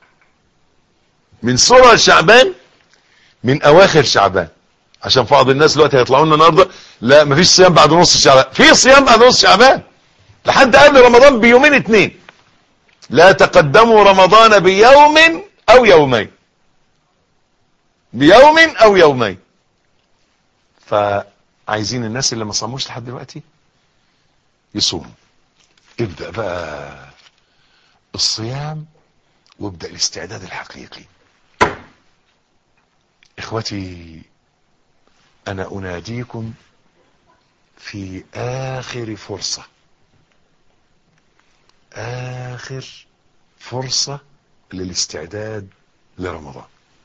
من سرر شعبان من اواخر شعبان عشان بعض الناس دلوقتي هيطلعوا لنا النهارده لا مفيش صيام بعد نص شعبان في صيام بعد نص شعبان لحد قبل رمضان بيومين اتنين لا تقدموا رمضان بيوم او يومين بيوم او يومين فعايزين الناس اللي ما صاموش لحد دلوقتي يصوموا ابدأ بقى الصيام وابدأ الاستعداد الحقيقي اخوتي انا اناديكم في اخر فرصة اخر فرصة للاستعداد لرمضان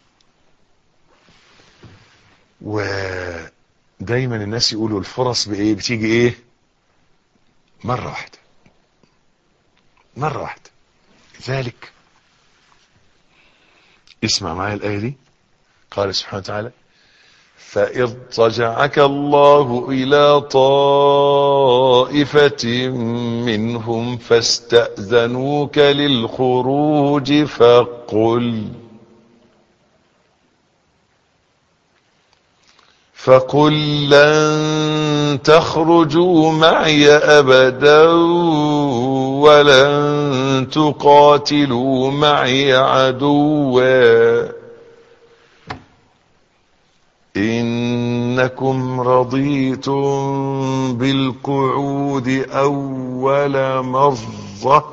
ودايما الناس يقولوا الفرص بايه بتيجي ايه مرة واحدة مرة واحدة ذلك اسمع معايا الآية دي قال سبحانه وتعالى فإذ رجعك الله إلى طائفة منهم فاستأذنوك للخروج فقل فقل لن تخرجوا معي أبدا ولن تقاتلوا معي عدوا إنكم رضيتم بالقعود أول مرة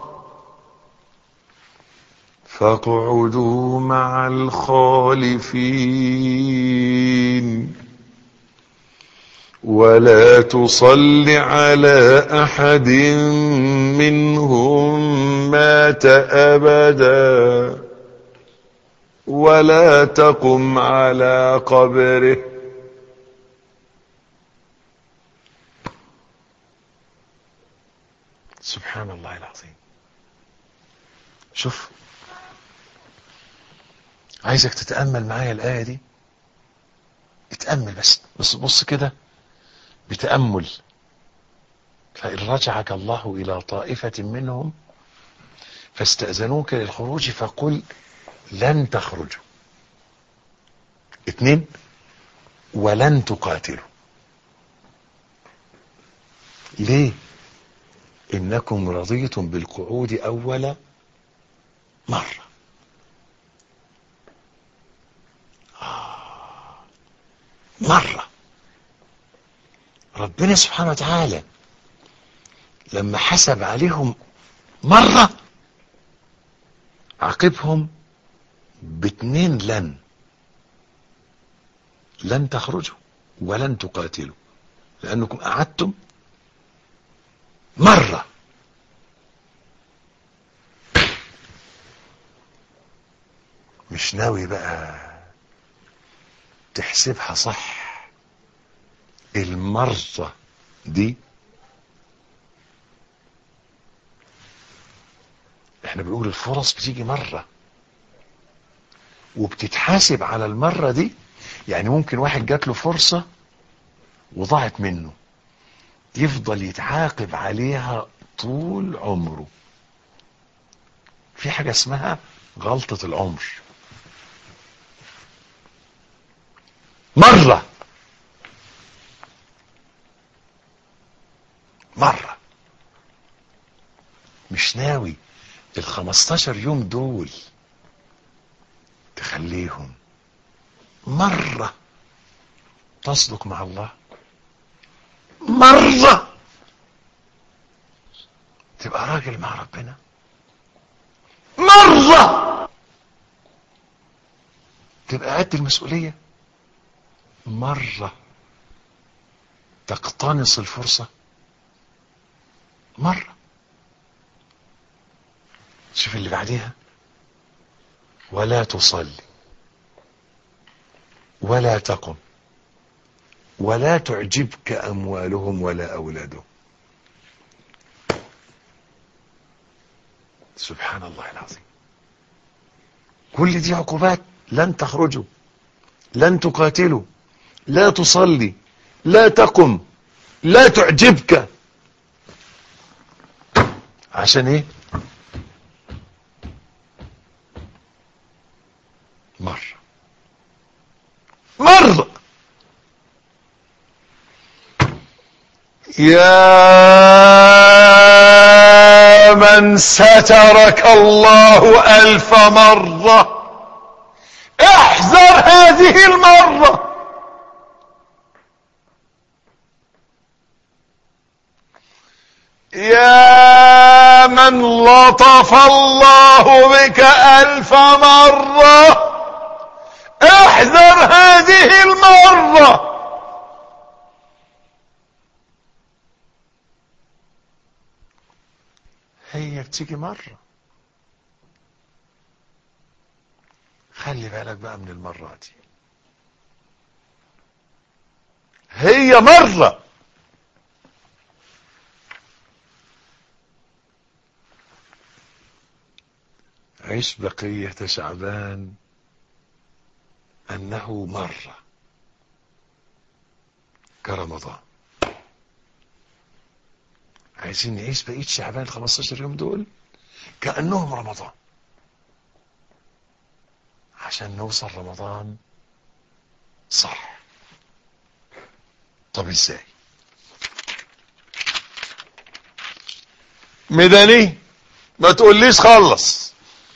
فاقعدوا مع الخالفين ولا تصل على احد منهم مات ابدا ولا تقم على قبره سبحان الله العظيم شوف عايزك تتامل معايا الايه دي اتامل بس بس بص كده بتأمل فإن رجعك الله إلى طائفة منهم فاستأذنوك للخروج فقل لن تخرجوا اثنين ولن تقاتلوا ليه إنكم رضيتم بالقعود أول مرة آه مرة ربنا سبحانه وتعالى لما حسب عليهم مرة عاقبهم باتنين لن لن تخرجوا ولن تقاتلوا لأنكم قعدتم مرة مش ناوي بقى تحسبها صح المرة دي احنا بنقول الفرص بتيجي مرة وبتتحاسب على المرة دي يعني ممكن واحد جات له فرصة وضاعت منه يفضل يتعاقب عليها طول عمره في حاجة اسمها غلطة العمر مرة مرة مش ناوي ال 15 يوم دول تخليهم مرة تصدق مع الله مرة تبقى راجل مع ربنا مرة تبقى قد المسؤولية مرة تقتنص الفرصة مرة شوف اللي بعديها ولا تصلي ولا تقم ولا تعجبك أموالهم ولا أولادهم سبحان الله العظيم كل دي عقوبات لن تخرجوا لن تقاتلوا لا تصلي لا تقم لا تعجبك عشان ايه مرة مرة يا من سترك الله ألف مرة احذر هذه المرة يا من لطف الله بك ألف مرة احذر هذه المرة هي بتيجي مرة خلي بالك بقى من المرة دي هي مرة عيش بقية شعبان أنه مرة كرمضان عايزين نعيش بقية شعبان 15 يوم دول كأنهم رمضان عشان نوصل رمضان صح طب ازاي ميداني ما تقوليش خلص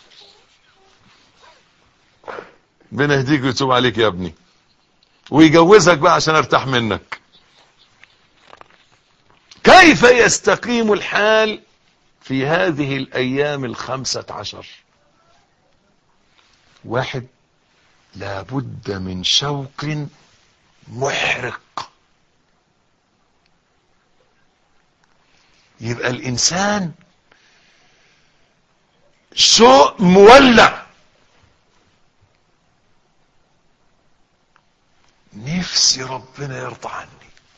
ربنا يهديك ويتوب عليك يا ابني ويجوزك بقى عشان ارتاح منك كيف يستقيم الحال في هذه الايام الخمسة عشر واحد لابد من شوق محرق يبقى الانسان شوق مولع نفسي ربنا يرضى عني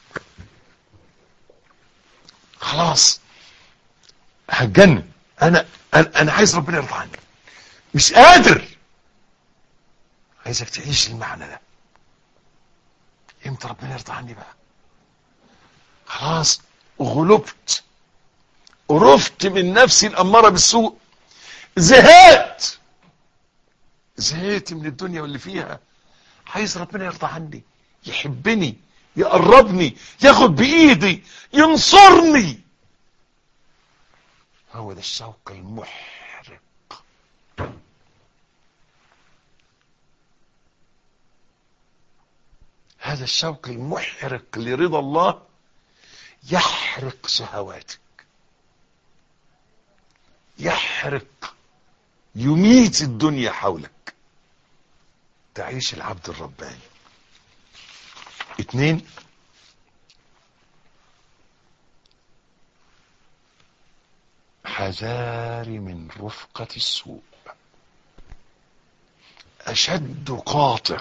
خلاص هتجنن انا انا انا عايز ربنا يرضى عني مش قادر عايزك تعيش المعنى ده امتى ربنا يرضى عني بقى خلاص غلبت قرفت من نفسي الاماره بالسوء زهقت زهقت من الدنيا واللي فيها عايز ربنا يرضى عني يحبني يقربني ياخد بايدي ينصرني هو ده الشوق المحرق هذا الشوق المحرق لرضا الله يحرق شهواتك يحرق يميت الدنيا حولك تعيش العبد الرباني اتنين حذاري من رفقة السوء أشد قاطع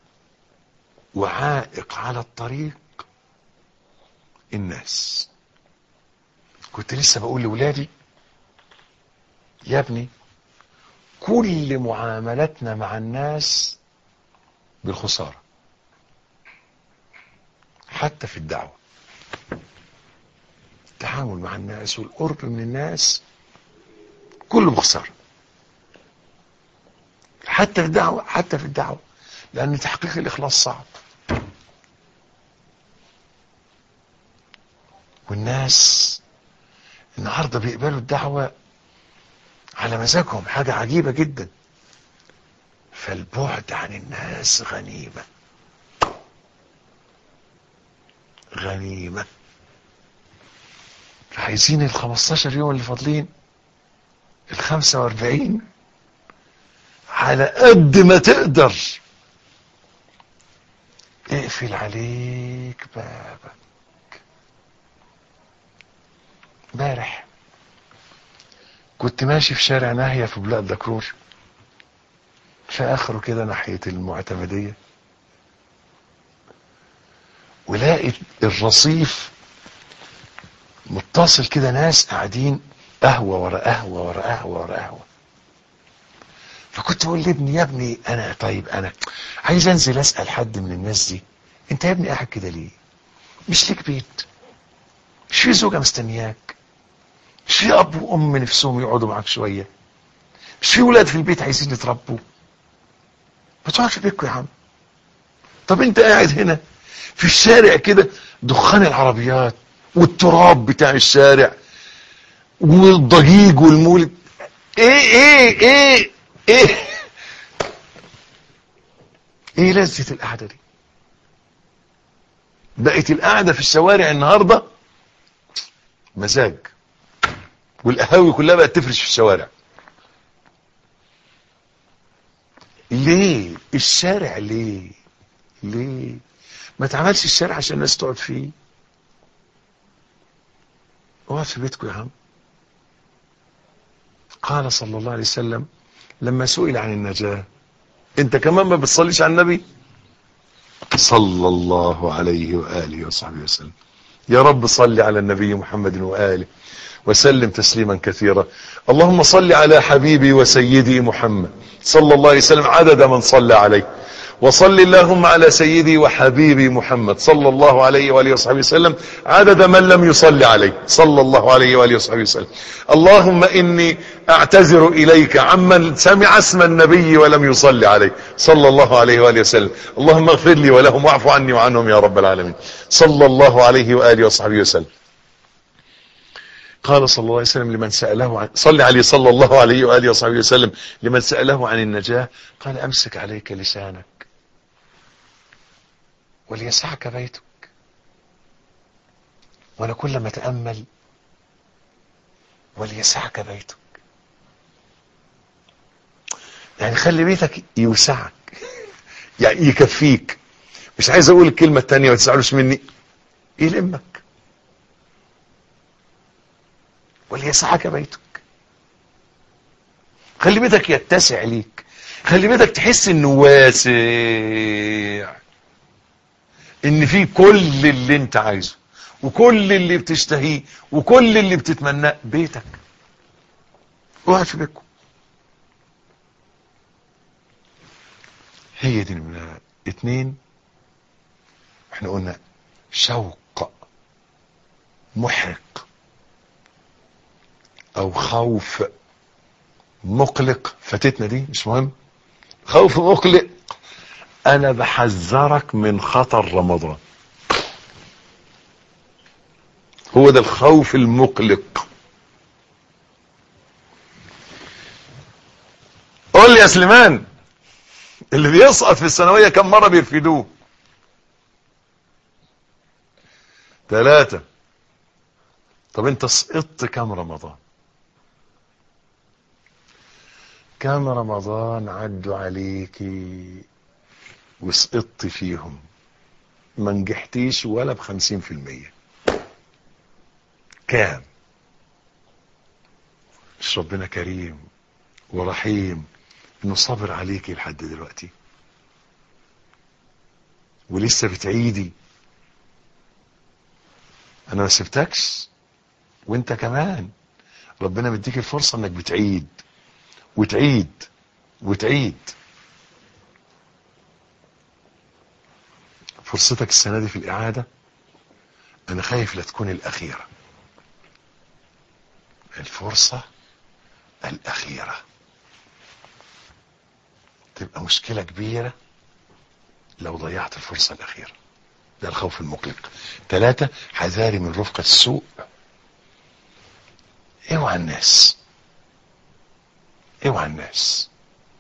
وعائق على الطريق الناس كنت لسه بقول لولادي يا ابني كل معاملتنا مع الناس بالخسارة حتى في الدعوة التعامل مع الناس والقرب من الناس كله بخسارة حتى في الدعوة حتى في الدعوة لأن تحقيق الإخلاص صعب والناس النهاردة بيقبلوا الدعوة على مزاجهم حاجة عجيبة جدا فالبعد عن الناس غنيمة غنيمة فعايزين ال 15 يوم اللي فاضلين ال 45 على قد ما تقدر اقفل عليك بابك امبارح كنت ماشي في شارع ناهية في بلاد دكرور في اخره كده ناحية المعتمدية ولقيت الرصيف متصل كده ناس قاعدين قهوة ورا قهوة ورا قهوة ورا قهوة فكنت بقول لابني يا ابني انا طيب انا عايز انزل اسأل حد من الناس دي انت يا ابني قاعد كده ليه مش ليك بيت مش في زوجة مستنياك مش في اب وام نفسهم يقعدوا معاك شوية مش في ولاد في البيت عايزين يتربوا ما تقعد في بيتكم يا عم طب انت قاعد هنا في الشارع كده دخان العربيات والتراب بتاع الشارع والضجيج والمولد ايه ايه ايه ايه ايه لذة القعدة دي بقت القعدة في الشوارع النهاردة مزاج والقهاوي كلها بقت تفرش في الشوارع ليه الشارع ليه ليه ما تعملش الشارع عشان الناس تقعد فيه اقعد في بيتكم يا عم قال صلى الله عليه وسلم لما سئل عن النجاة انت كمان ما بتصليش على النبي صلى الله عليه وآله وصحبه وسلم يا رب صل على النبي محمد وآله وسلم تسليما كثيرا اللهم صل على حبيبي وسيدي محمد صلى الله عليه وسلم عدد من صلى عليه وصل اللهم على سيدي وحبيبي محمد صلى الله عليه وآله وصحبه وسلم عدد من لم يصلي عليه صلى الله عليه وآله وصحبه وسلم اللهم إني أعتذر إليك عمن سمع اسم النبي ولم يصلي عليه صلى الله عليه وآله وسلم اللهم اغفر لي ولهم واعف عني وعنهم يا رب العالمين صلى الله عليه وآله وصحبه وسلم قال صلى الله عليه وسلم لمن سأله عن صلى عليه صلى الله عليه وآله وصحبه وسلم لمن سأله عن النجاة قال أمسك عليك لسانك وليسعك بيتك وانا كل ما اتامل وليسعك بيتك يعني خلي بيتك يوسعك يعني يكفيك مش عايز اقول الكلمه الثانيه ما تزعلوش مني يلمك وليسعك بيتك خلي بيتك يتسع ليك خلي بيتك تحس انه واسع ان في كل اللي انت عايزه وكل اللي بتشتهيه وكل اللي بتتمناه بيتك اقعد في بيتكم هي دي من اتنين احنا قلنا شوق محرق او خوف مقلق فاتتنا دي مش مهم خوف مقلق انا بحذرك من خطر رمضان هو ده الخوف المقلق قول لي يا سليمان اللي بيسقط في الثانوية كم مرة بيرفدوه ثلاثة طب انت سقطت كم رمضان كم رمضان عدوا عليكي وسقطت فيهم ما نجحتيش ولا بخمسين في المية كام مش ربنا كريم ورحيم انه صبر عليكي لحد دلوقتي ولسه بتعيدي انا ما سبتكش وانت كمان ربنا مديك الفرصة انك بتعيد وتعيد وتعيد فرصتك السنة دي في الإعادة أنا خايف لا تكون الأخيرة الفرصة الأخيرة تبقى مشكلة كبيرة لو ضيعت الفرصة الأخيرة ده الخوف المقلق ثلاثة حذاري من رفقة السوء اوعى الناس اوعى الناس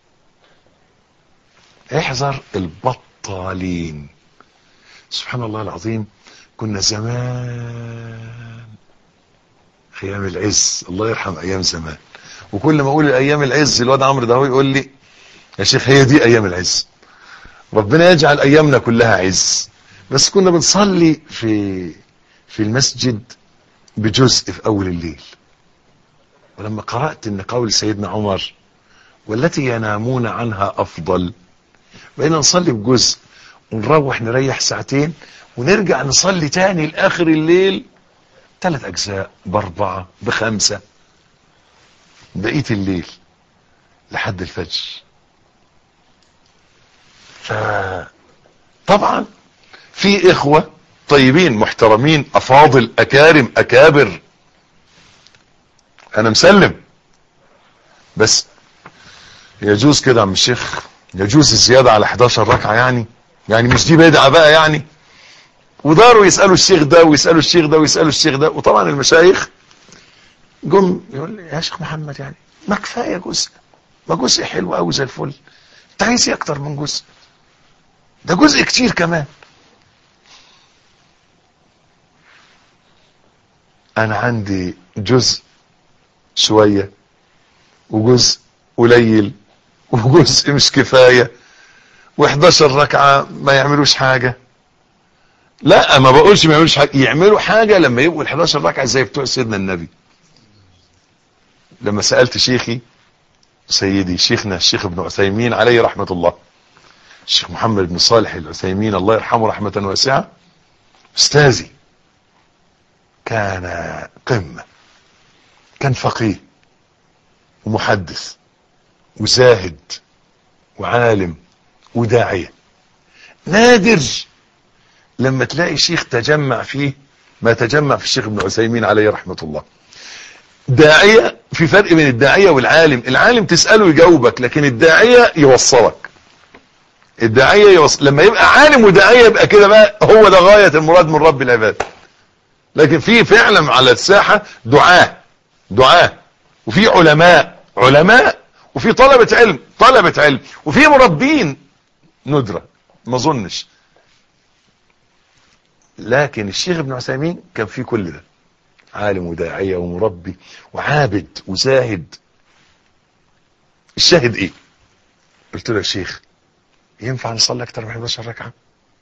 احذر البطالين سبحان الله العظيم كنا زمان ايام العز الله يرحم ايام زمان وكل ما اقول ايام العز الواد عمرو ده هو يقول لي يا شيخ هي دي ايام العز ربنا يجعل ايامنا كلها عز بس كنا بنصلي في في المسجد بجزء في اول الليل ولما قرأت ان قول سيدنا عمر والتي ينامون عنها افضل بقينا نصلي بجزء ونروح نريح ساعتين ونرجع نصلي تاني لاخر الليل ثلاث اجزاء باربعة بخمسة بقية الليل لحد الفجر طبعا في اخوة طيبين محترمين افاضل اكارم اكابر انا مسلم بس يجوز كده يا عم الشيخ يجوز الزيادة على 11 ركعة يعني يعني مش دي بدعة بقى يعني وداروا يسألوا الشيخ ده ويسألوا الشيخ ده ويسألوا الشيخ ده وطبعا المشايخ جم يقول لي يا شيخ محمد يعني ما كفاية جزء ما جزء حلو قوي زي الفل انت عايز ايه اكتر من جزء ده جزء كتير كمان انا عندي جزء شوية وجزء قليل وجزء مش كفاية و11 ركعة ما يعملوش حاجة لا ما بقولش ما يعملوش حاجة يعملوا حاجة لما يبقوا ال11 ركعة زي بتوع سيدنا النبي لما سألت شيخي سيدي شيخنا الشيخ ابن عثيمين عليه رحمة الله الشيخ محمد بن صالح العثيمين الله يرحمه رحمة واسعة استاذي كان قمة كان فقيه ومحدث وزاهد وعالم وداعية نادر لما تلاقي شيخ تجمع فيه ما تجمع في الشيخ ابن عثيمين عليه رحمة الله داعية في فرق بين الداعية والعالم العالم تسأله يجاوبك لكن الداعية يوصلك الداعية يوصل لما يبقى عالم وداعية يبقى كده بقى هو ده غاية المراد من رب العباد لكن في فعلا على الساحة دعاة دعاة وفي علماء علماء وفي طلبة علم طلبة علم وفي مربين ندرة ما اظنش لكن الشيخ ابن عثيمين كان في كل ده عالم وداعية ومربي وعابد وزاهد الشاهد ايه قلت له يا شيخ ينفع نصلي اكتر من 11 ركعة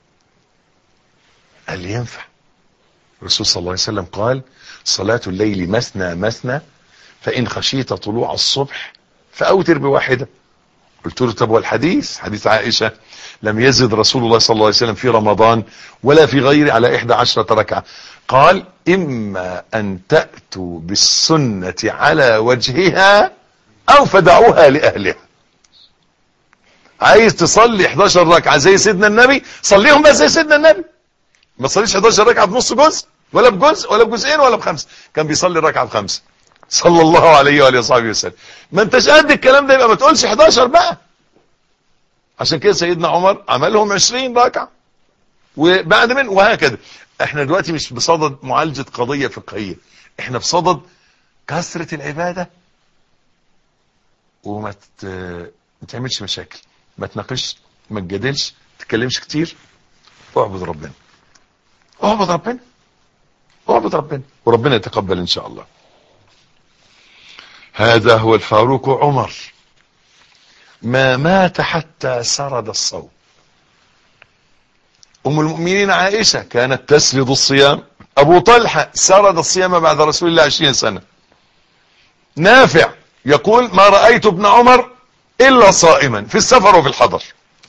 قال لي ينفع الرسول صلى الله عليه وسلم قال صلاة الليل مثنى مثنى فإن خشيت طلوع الصبح فأوتر بواحدة قلت له طب والحديث حديث عائشة لم يزد رسول الله صلى الله عليه وسلم في رمضان ولا في غيره على إحدى عشرة ركعة قال إما أن تأتوا بالسنة على وجهها أو فدعوها لأهلها عايز تصلي 11 ركعة زي سيدنا النبي صليهم بقى زي سيدنا النبي ما تصليش 11 ركعة بنص جزء ولا بجزء ولا بجزئين ولا بخمسة كان بيصلي الركعة بخمسة صلى الله عليه وآله وصحبه وسلم ما انتش قد الكلام ده يبقى ما تقولش 11 بقى عشان كده سيدنا عمر عملهم 20 ركعة وبعد من وهكذا احنا دلوقتي مش بصدد معالجة قضية فقهية احنا بصدد كثرة العبادة وما ت... ما تعملش مشاكل ما تناقش ما تجادلش ما تتكلمش كتير اعبد ربنا اعبد ربنا اعبد ربنا وربنا يتقبل ان شاء الله هذا هو الفاروق عمر ما مات حتى سرد الصوم ام المؤمنين عائشة كانت تسرد الصيام ابو طلحة سرد الصيام بعد رسول الله عشرين سنة نافع يقول ما رأيت ابن عمر الا صائما في السفر وفي الحضر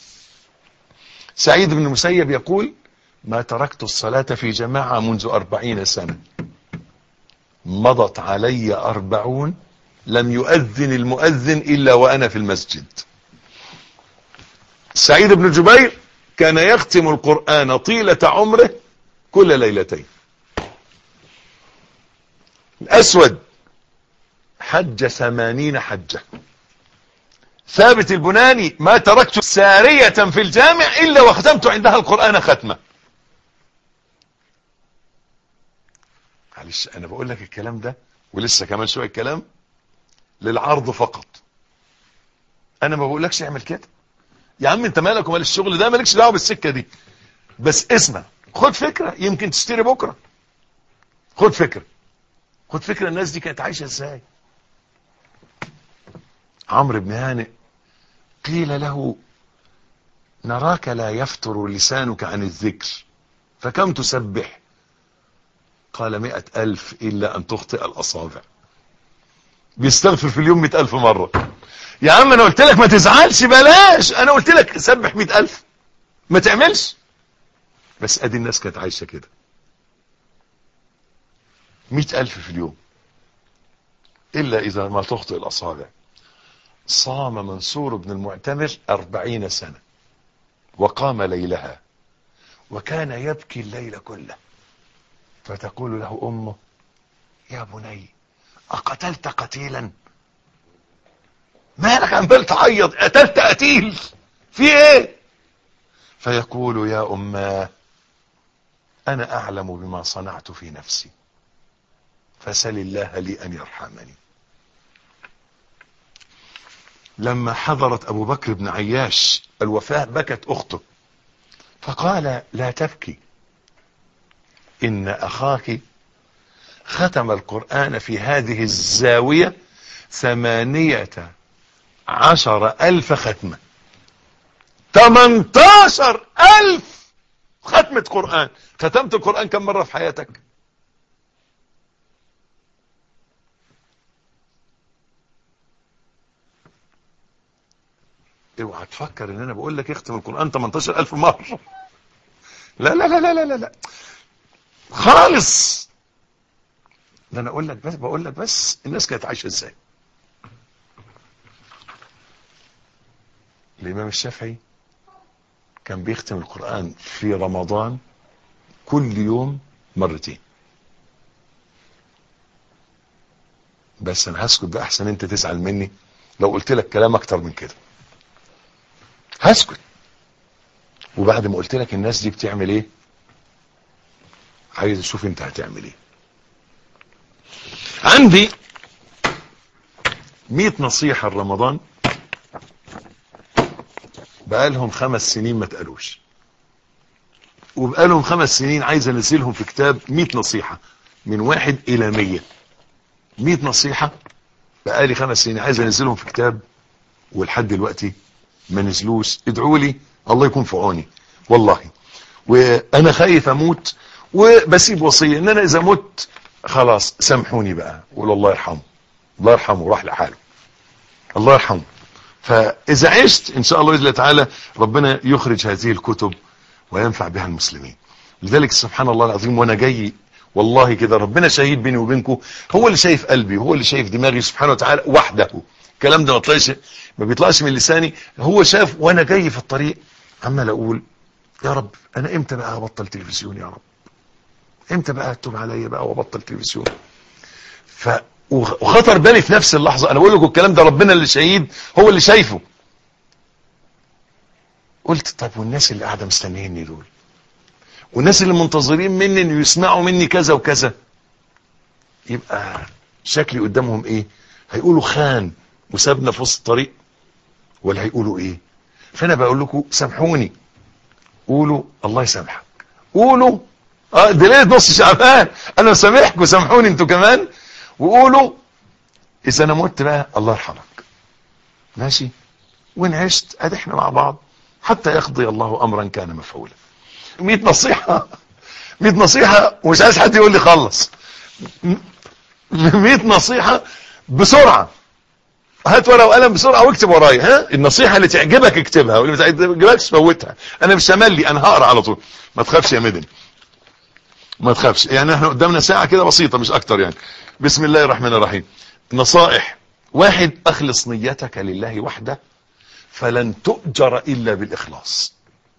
سعيد بن المسيب يقول ما تركت الصلاة في جماعة منذ أربعين سنة مضت علي أربعون لم يؤذن المؤذن إلا وأنا في المسجد سعيد بن جبير كان يختم القرآن طيلة عمره كل ليلتين الأسود حج ثمانين حجة ثابت البناني ما تركت سارية في الجامع إلا وختمت عندها القرآن ختمة معلش أنا بقول لك الكلام ده ولسه كمان شوية كلام للعرض فقط أنا ما بقولكش اعمل كده يا عم انت مالك ومال الشغل ده مالكش دعوه بالسكه دي بس اسمع خد فكره يمكن تشتري بكره خد فكره خد فكره الناس دي كانت عايشه ازاي عمرو بن هانئ قيل له نراك لا يفتر لسانك عن الذكر فكم تسبح قال مئة ألف إلا أن تخطئ الأصابع بيستغفر في اليوم مئة ألف مرة يا عم أنا قلت لك ما تزعلش بلاش أنا قلت لك سبح مئة ألف ما تعملش بس أدي الناس كانت عايشة كده مئة ألف في اليوم إلا إذا ما تخطئ الأصابع صام منصور بن المعتمر أربعين سنة وقام ليلها وكان يبكي الليل كله فتقول له أمه يا بني أقتلت قتيلا مالك عمال تعيط قتلت قتيل في ايه فيقول يا أماه أنا أعلم بما صنعت في نفسي فسل الله لي أن يرحمني لما حضرت أبو بكر بن عياش الوفاة بكت أخته فقال لا تبكي إن أخاك ختم القرآن في هذه الزاوية ثمانية عشر ألف ختمة تمنتاشر ألف ختمة قرآن ختمت القرآن كم مرة في حياتك اوعى تفكر ان انا بقول لك اختم القرآن 18 ألف مرة لا لا لا لا لا لا خالص ده انا اقول لك بس بقول لك بس الناس كانت عايشه ازاي الامام الشافعي كان بيختم القرآن في رمضان كل يوم مرتين بس انا هسكت بقى احسن انت تزعل مني لو قلت لك كلام اكتر من كده هسكت وبعد ما قلت لك الناس دي بتعمل ايه عايز اشوف انت هتعمل ايه عندي 100 نصيحة لرمضان بقالهم خمس سنين ما اتقالوش وبقالهم خمس سنين عايز انزلهم في كتاب 100 نصيحة من واحد الى 100 100 نصيحة بقالي خمس سنين عايز انزلهم في كتاب ولحد دلوقتي ما نزلوش ادعوا لي الله يكون في عوني والله وانا خايف اموت وبسيب وصية ان انا اذا مت خلاص سامحوني بقى قول الله يرحمه الله يرحمه راح لحاله الله يرحمه فاذا عشت ان شاء الله باذن الله تعالى ربنا يخرج هذه الكتب وينفع بها المسلمين لذلك سبحان الله العظيم وانا جاي والله كده ربنا شهيد بيني وبينكم هو اللي شايف قلبي هو اللي شايف دماغي سبحانه وتعالى وحده الكلام ده ما طلعش ما بيطلعش من لساني هو شاف وانا جاي في الطريق عمال اقول يا رب انا امتى بقى هبطل تلفزيون يا رب امتى بقى هتوب عليا بقى وابطل تلفزيون ف وخطر بالي في نفس اللحظة انا بقول لكم الكلام ده ربنا اللي شهيد هو اللي شايفه قلت طب والناس اللي قاعدة مستنيني دول والناس اللي منتظرين مني ان يسمعوا مني كذا وكذا يبقى شكلي قدامهم ايه هيقولوا خان وسابنا في وسط الطريق ولا هيقولوا ايه فانا بقول لكم سامحوني قولوا الله يسامحك قولوا اه دي ليله نص شعبان انا مسامحكم سامحوني انتوا كمان وقولوا اذا انا مت بقى الله يرحمك ماشي وان عشت ادي احنا مع بعض حتى يقضي الله امرا كان مفعولا 100 نصيحة 100 نصيحة ومش عايز حد يقول لي خلص 100 نصيحة بسرعة هات ورقه وقلم بسرعه واكتب ورايا ها النصيحه اللي تعجبك اكتبها واللي ما تعجبكش فوتها انا مش هملي انا هقرا على طول ما تخافش يا مدني ما تخافش يعني احنا قدامنا ساعه كده بسيطه مش اكتر يعني بسم الله الرحمن الرحيم نصائح واحد اخلص نيتك لله وحده فلن تؤجر الا بالاخلاص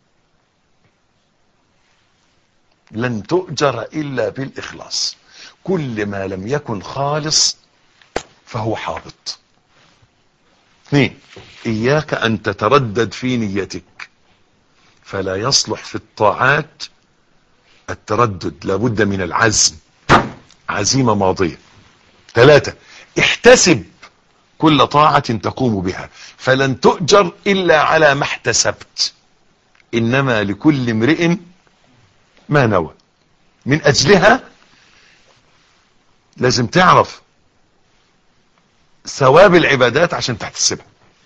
لن تؤجر الا بالاخلاص كل ما لم يكن خالص فهو حابط اثنين اياك ان تتردد في نيتك فلا يصلح في الطاعات التردد لابد من العزم عزيمة ماضية ثلاثة احتسب كل طاعة تقوم بها فلن تؤجر إلا على ما احتسبت إنما لكل امرئ ما نوى من أجلها لازم تعرف ثواب العبادات عشان تحتسبها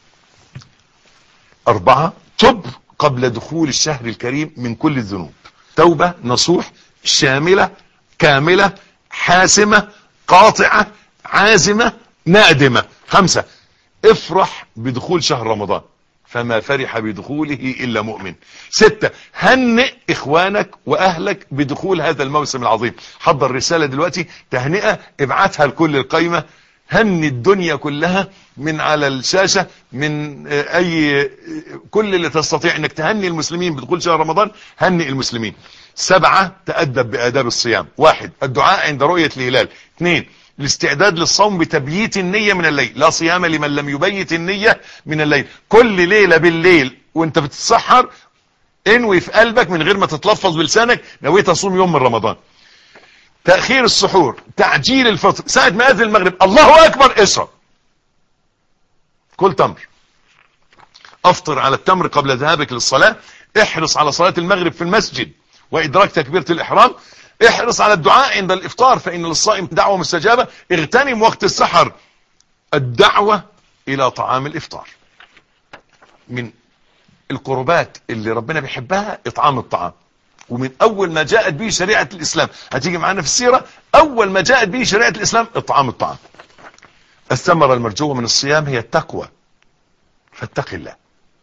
أربعة تب قبل دخول الشهر الكريم من كل الذنوب توبة نصوح شاملة كاملة حاسمة قاطعة عازمة نادمة خمسة افرح بدخول شهر رمضان فما فرح بدخوله إلا مؤمن ستة هنئ إخوانك وأهلك بدخول هذا الموسم العظيم حضر رسالة دلوقتي تهنئة ابعتها لكل القايمة هني الدنيا كلها من على الشاشة من اي كل اللي تستطيع انك تهني المسلمين بدخول شهر رمضان هني المسلمين سبعة تأدب بآداب الصيام واحد الدعاء عند رؤية الهلال اثنين الاستعداد للصوم بتبييت النية من الليل لا صيام لمن لم يبيت النية من الليل كل ليلة بالليل وانت بتتسحر انوي في قلبك من غير ما تتلفظ بلسانك نويت اصوم يوم من رمضان تأخير السحور تعجيل الفطر ساعة ما أذن المغرب الله أكبر اسرع كل تمر أفطر على التمر قبل ذهابك للصلاة احرص على صلاة المغرب في المسجد وإدراك تكبيرة الإحرام احرص على الدعاء عند الإفطار فإن للصائم دعوة مستجابة اغتنم وقت السحر الدعوة إلى طعام الإفطار من القربات اللي ربنا بيحبها إطعام الطعام ومن اول ما جاءت به شريعة الاسلام هتيجي معانا في السيرة اول ما جاءت به شريعة الاسلام اطعام الطعام الثمرة المرجوة من الصيام هي التقوى فاتق الله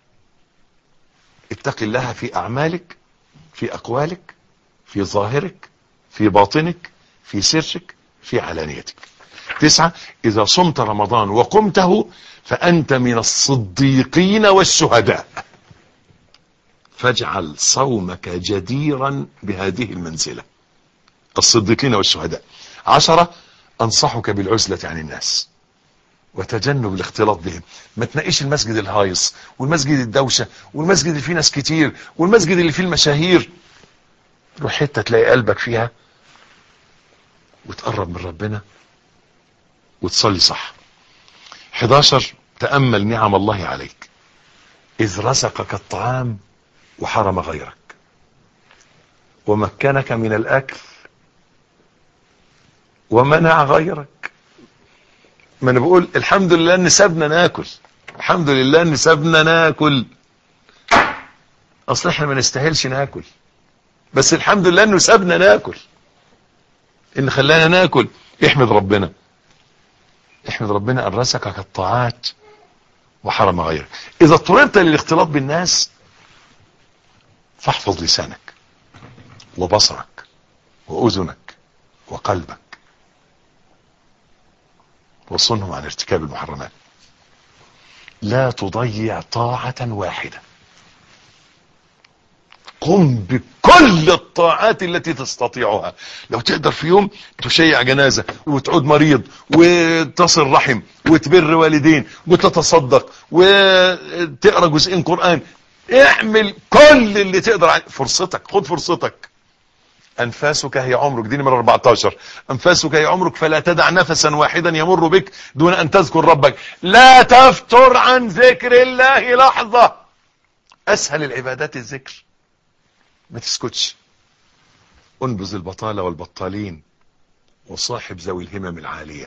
اتق الله في اعمالك في اقوالك في ظاهرك في باطنك في سرك في علانيتك تسعة اذا صمت رمضان وقمته فانت من الصديقين والشهداء فاجعل صومك جديرا بهذه المنزلة الصديقين والشهداء عشرة أنصحك بالعزلة عن الناس وتجنب الاختلاط بهم ما تنقيش المسجد الهايص والمسجد الدوشة والمسجد اللي فيه ناس كتير والمسجد اللي فيه المشاهير روح حتة تلاقي قلبك فيها وتقرب من ربنا وتصلي صح 11 تأمل نعم الله عليك إذ رزقك الطعام وحرم غيرك ومكنك من الأكل ومنع غيرك ما انا بقول الحمد لله ان سابنا ناكل الحمد لله ان سابنا ناكل اصل احنا ما نستاهلش ناكل بس الحمد لله انه سابنا ناكل ان خلانا ناكل احمد ربنا احمد ربنا ان رزقك الطاعات وحرم غيرك اذا اضطررت للاختلاط بالناس فاحفظ لسانك وبصرك واذنك وقلبك وصنهم عن ارتكاب المحرمات لا تضيع طاعة واحدة قم بكل الطاعات التي تستطيعها لو تقدر في يوم تشيع جنازة وتعود مريض وتصل رحم وتبر والدين وتتصدق وتقرأ جزئين قرآن اعمل كل اللي تقدر عليه فرصتك خد فرصتك أنفاسك هي عمرك دي نمرة 14 أنفاسك هي عمرك فلا تدع نفسا واحدا يمر بك دون أن تذكر ربك لا تفتر عن ذكر الله لحظة أسهل العبادات الذكر ما تسكتش انبذ البطالة والبطالين وصاحب ذوي الهمم العالية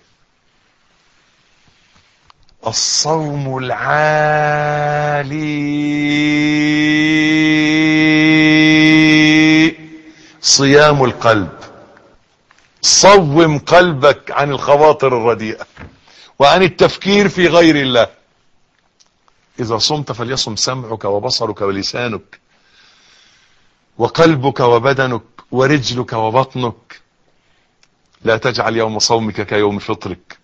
الصوم العالي صيام القلب صوم قلبك عن الخواطر الرديئة وعن التفكير في غير الله إذا صمت فليصم سمعك وبصرك ولسانك وقلبك وبدنك ورجلك وبطنك لا تجعل يوم صومك كيوم فطرك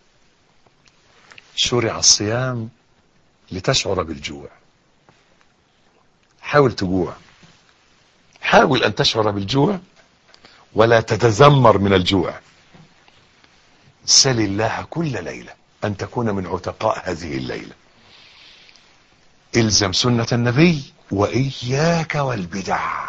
شرع الصيام لتشعر بالجوع حاول تجوع حاول أن تشعر بالجوع ولا تتذمر من الجوع سل الله كل ليلة أن تكون من عتقاء هذه الليلة الزم سنة النبي وإياك والبدع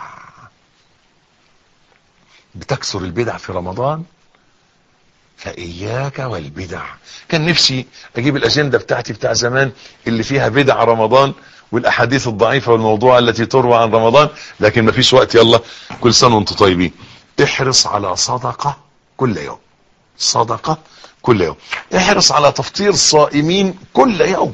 بتكسر البدع في رمضان فإياك والبدع كان نفسي أجيب الأجندة بتاعتي بتاع زمان اللي فيها بدع رمضان والأحاديث الضعيفة والموضوع التي تروى عن رمضان لكن مفيش وقت يلا كل سنة وانتم طيبين احرص على صدقة كل يوم صدقة كل يوم احرص على تفطير صائمين كل يوم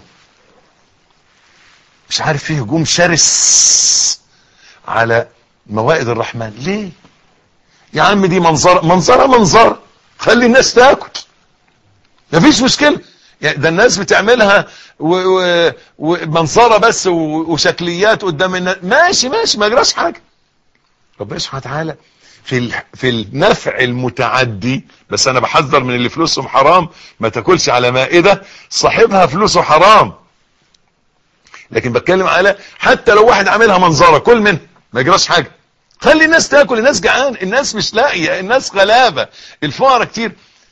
مش عارف فيه هجوم شرس على موائد الرحمن ليه يا عم دي منظرة منظرة منظرة خلي الناس تاكل مفيش مشكلة يعني ده الناس بتعملها ومنظرة بس وشكليات قدام الناس ماشي ماشي ما يجراش حاجة ربنا سبحانه وتعالى في في النفع المتعدي بس انا بحذر من اللي فلوسهم حرام ما تاكلش على مائدة صاحبها فلوسه حرام لكن بتكلم على حتى لو واحد عاملها منظرة كل منها ما يجراش حاجة خلي الناس تاكل الناس جعان الناس مش لاقيه الناس غلابه الفقراء كتير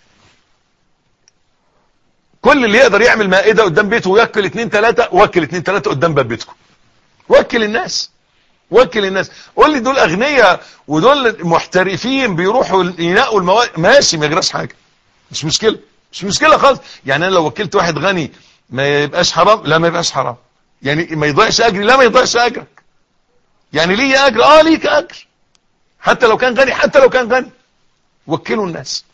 كل اللي يقدر يعمل مائده قدام بيته وياكل اتنين تلاته وكل اتنين تلاته قدام باب بيتكم وكل الناس وكل الناس قول لي دول اغنياء ودول محترفين بيروحوا ينقوا المواد ماشي ما يجراش حاجه مش مشكله مش مشكله خالص يعني انا لو وكلت واحد غني ما يبقاش حرام لا ما يبقاش حرام يعني ما يضيعش اجري لا ما يضيعش اجرك يعني ليه اجر اه ليك اجر حتى لو كان غني حتى لو كان غني وكلوا الناس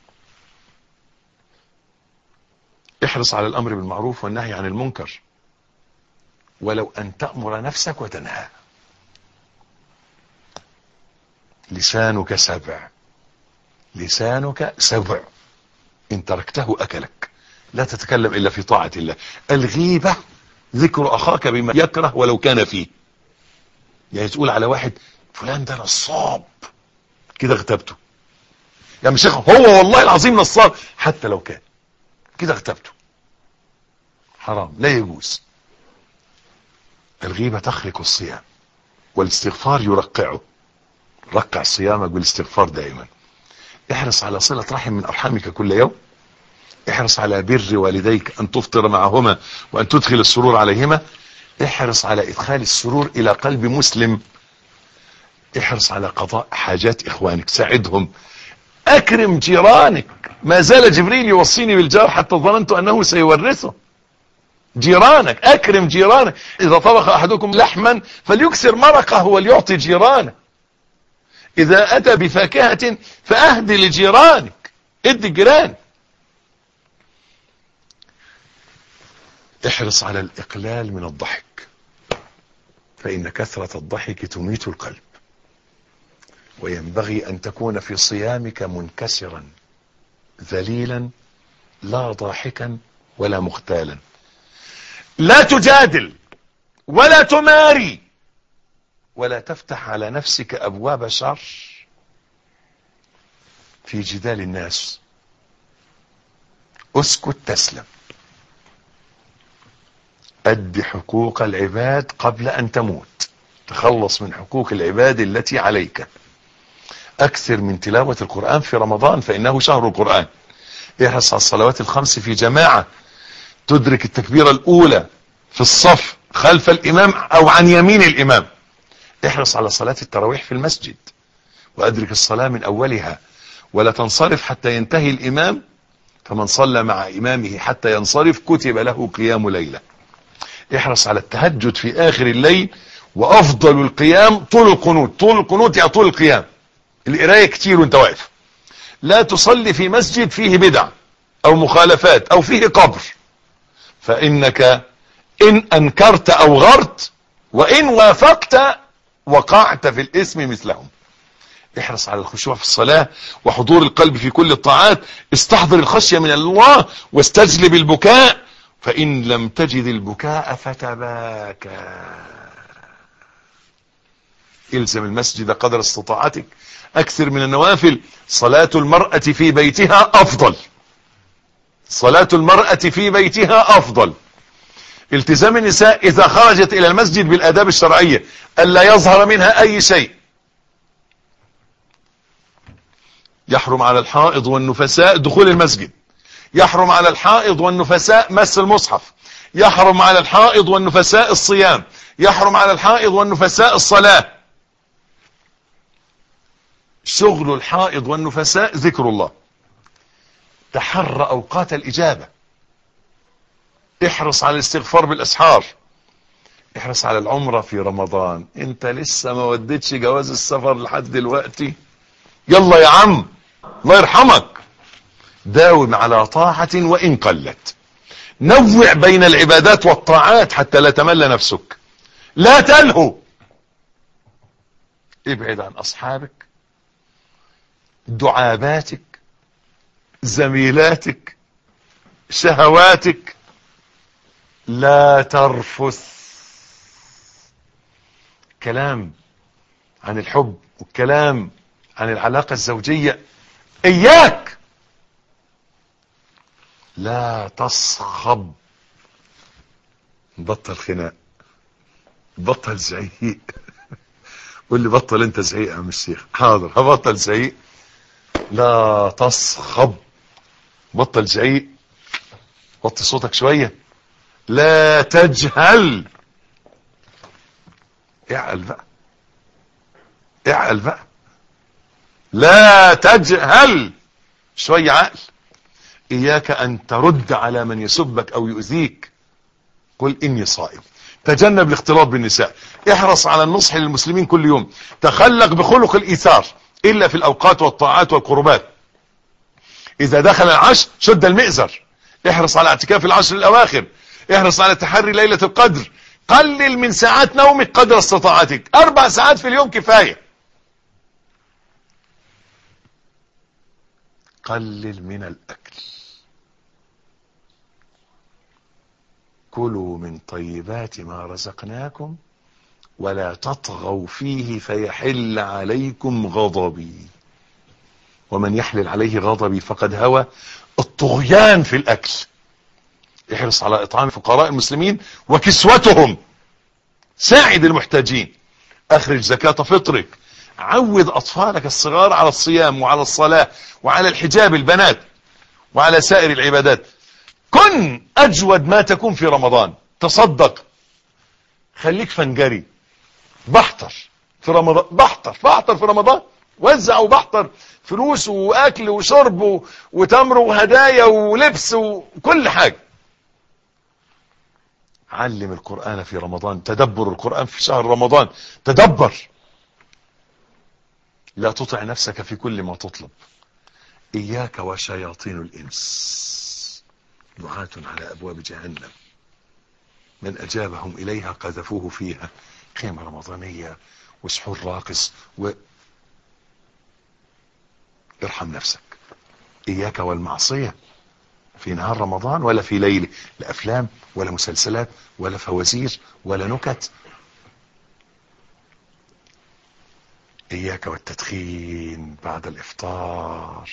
احرص على الامر بالمعروف والنهي عن المنكر ولو ان تأمر نفسك وتنهى لسانك سبع لسانك سبع ان تركته اكلك لا تتكلم الا في طاعة الله الغيبة ذكر اخاك بما يكره ولو كان فيه يعني تقول على واحد فلان ده نصاب كده اغتبته يا شيخ هو والله العظيم نصاب حتى لو كان كده اغتبته حرام لا يجوز الغيبة تخلق الصيام والاستغفار يرقعه رقع صيامك بالاستغفار دائما احرص على صلة رحم من أرحامك كل يوم احرص على بر والديك أن تفطر معهما وأن تدخل السرور عليهما احرص على إدخال السرور إلى قلب مسلم احرص على قضاء حاجات إخوانك ساعدهم أكرم جيرانك ما زال جبريل يوصيني بالجار حتى ظننت أنه سيورثه جيرانك أكرم جيرانك إذا طبخ أحدكم لحما فليكسر مرقه وليعطي جيرانه إذا أتى بفاكهة فأهدي لجيرانك ادي الجيران احرص على الإقلال من الضحك فإن كثرة الضحك تميت القلب وينبغي أن تكون في صيامك منكسرا ذليلا لا ضاحكا ولا مختالا لا تجادل ولا تماري ولا تفتح على نفسك أبواب شر في جدال الناس اسكت تسلم أد حقوق العباد قبل أن تموت تخلص من حقوق العباد التي عليك أكثر من تلاوة القرآن في رمضان فإنه شهر القرآن احرص على الصلوات الخمس في جماعة تدرك التكبيرة الأولى في الصف خلف الإمام أو عن يمين الإمام احرص على صلاة التراويح في المسجد وأدرك الصلاة من أولها ولا تنصرف حتى ينتهي الإمام فمن صلى مع إمامه حتى ينصرف كتب له قيام ليلة احرص على التهجد في آخر الليل وأفضل القيام طول القنوت طول القنوت يعني طول القيام القراية كتير وانت واقف لا تصلي في مسجد فيه بدع أو مخالفات أو فيه قبر فإنك إن أنكرت أو غرت وإن وافقت وقعت في الاسم مثلهم احرص على الخشوع في الصلاة وحضور القلب في كل الطاعات استحضر الخشية من الله واستجلب البكاء فإن لم تجد البكاء فتباكى الزم المسجد قدر استطاعتك أكثر من النوافل صلاة المرأة في بيتها أفضل صلاة المرأة في بيتها أفضل التزام النساء إذا خرجت إلى المسجد بالآداب الشرعية ألا يظهر منها أي شيء يحرم على الحائض والنفساء دخول المسجد يحرم على الحائض والنفساء مس المصحف يحرم على الحائض والنفساء الصيام يحرم على الحائض والنفساء الصلاة شغل الحائض والنفساء ذكر الله تحرى أوقات الإجابة احرص على الاستغفار بالأسحار احرص على العمرة في رمضان انت لسه ما وديتش جواز السفر لحد دلوقتي يلا يا عم الله يرحمك داوم على طاعة وإن قلت نوع بين العبادات والطاعات حتى لا تمل نفسك لا تلهو ابعد عن أصحابك دعاباتك زميلاتك شهواتك لا ترفث كلام عن الحب والكلام عن العلاقة الزوجية اياك لا تصخب بطل خناق بطل زعيق قول لي بطل انت زعيق يا عم الشيخ حاضر هبطل زعيق لا تصخب بطل زعيق وطي صوتك شوية لا تجهل اعقل بقى اعقل بقى لا تجهل شوية عقل اياك ان ترد على من يسبك او يؤذيك قل اني صائم تجنب الاختلاط بالنساء احرص على النصح للمسلمين كل يوم تخلق بخلق الايثار الا في الاوقات والطاعات والقربات اذا دخل العشر شد المئزر احرص على اعتكاف العشر الاواخر احرص على تحري ليلة القدر قلل من ساعات نومك قدر استطاعتك اربع ساعات في اليوم كفاية قلل من الاكل كلوا من طيبات ما رزقناكم ولا تطغوا فيه فيحل عليكم غضبي ومن يحلل عليه غضبي فقد هوى الطغيان في الاكل احرص على اطعام فقراء المسلمين وكسوتهم ساعد المحتاجين اخرج زكاة فطرك عود اطفالك الصغار على الصيام وعلى الصلاة وعلى الحجاب البنات وعلى سائر العبادات كن اجود ما تكون في رمضان تصدق خليك فنجري بحتر في رمضان بحتر بحتر في رمضان وزع وبحتر فلوس واكل وشرب وتمر وهدايا ولبس وكل حاجة علم القرآن في رمضان تدبر القرآن في شهر رمضان تدبر لا تطع نفسك في كل ما تطلب إياك وشياطين الإنس دعاة على أبواب جهنم من أجابهم إليها قذفوه فيها قيمة رمضانية وسحور راقص و ارحم نفسك إياك والمعصية في نهار رمضان ولا في ليله لا أفلام ولا مسلسلات ولا فوازير ولا نكت إياك والتدخين بعد الإفطار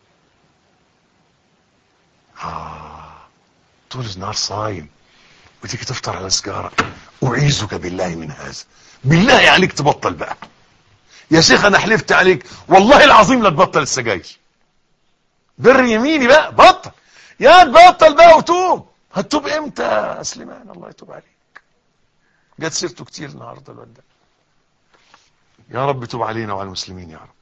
آه طول النهار صايم وتيجي تفطر على سجارة أعيذك بالله من هذا بالله عليك تبطل بقى يا شيخ أنا حلفت عليك والله العظيم لا تبطل السجاير بر يميني بقى بطل يا تبطل بقى وتوب هتتوب امتى يا سليمان الله يتوب عليك جت سيرته كتير النهارده الواد ده يا رب توب علينا وعلى المسلمين يا رب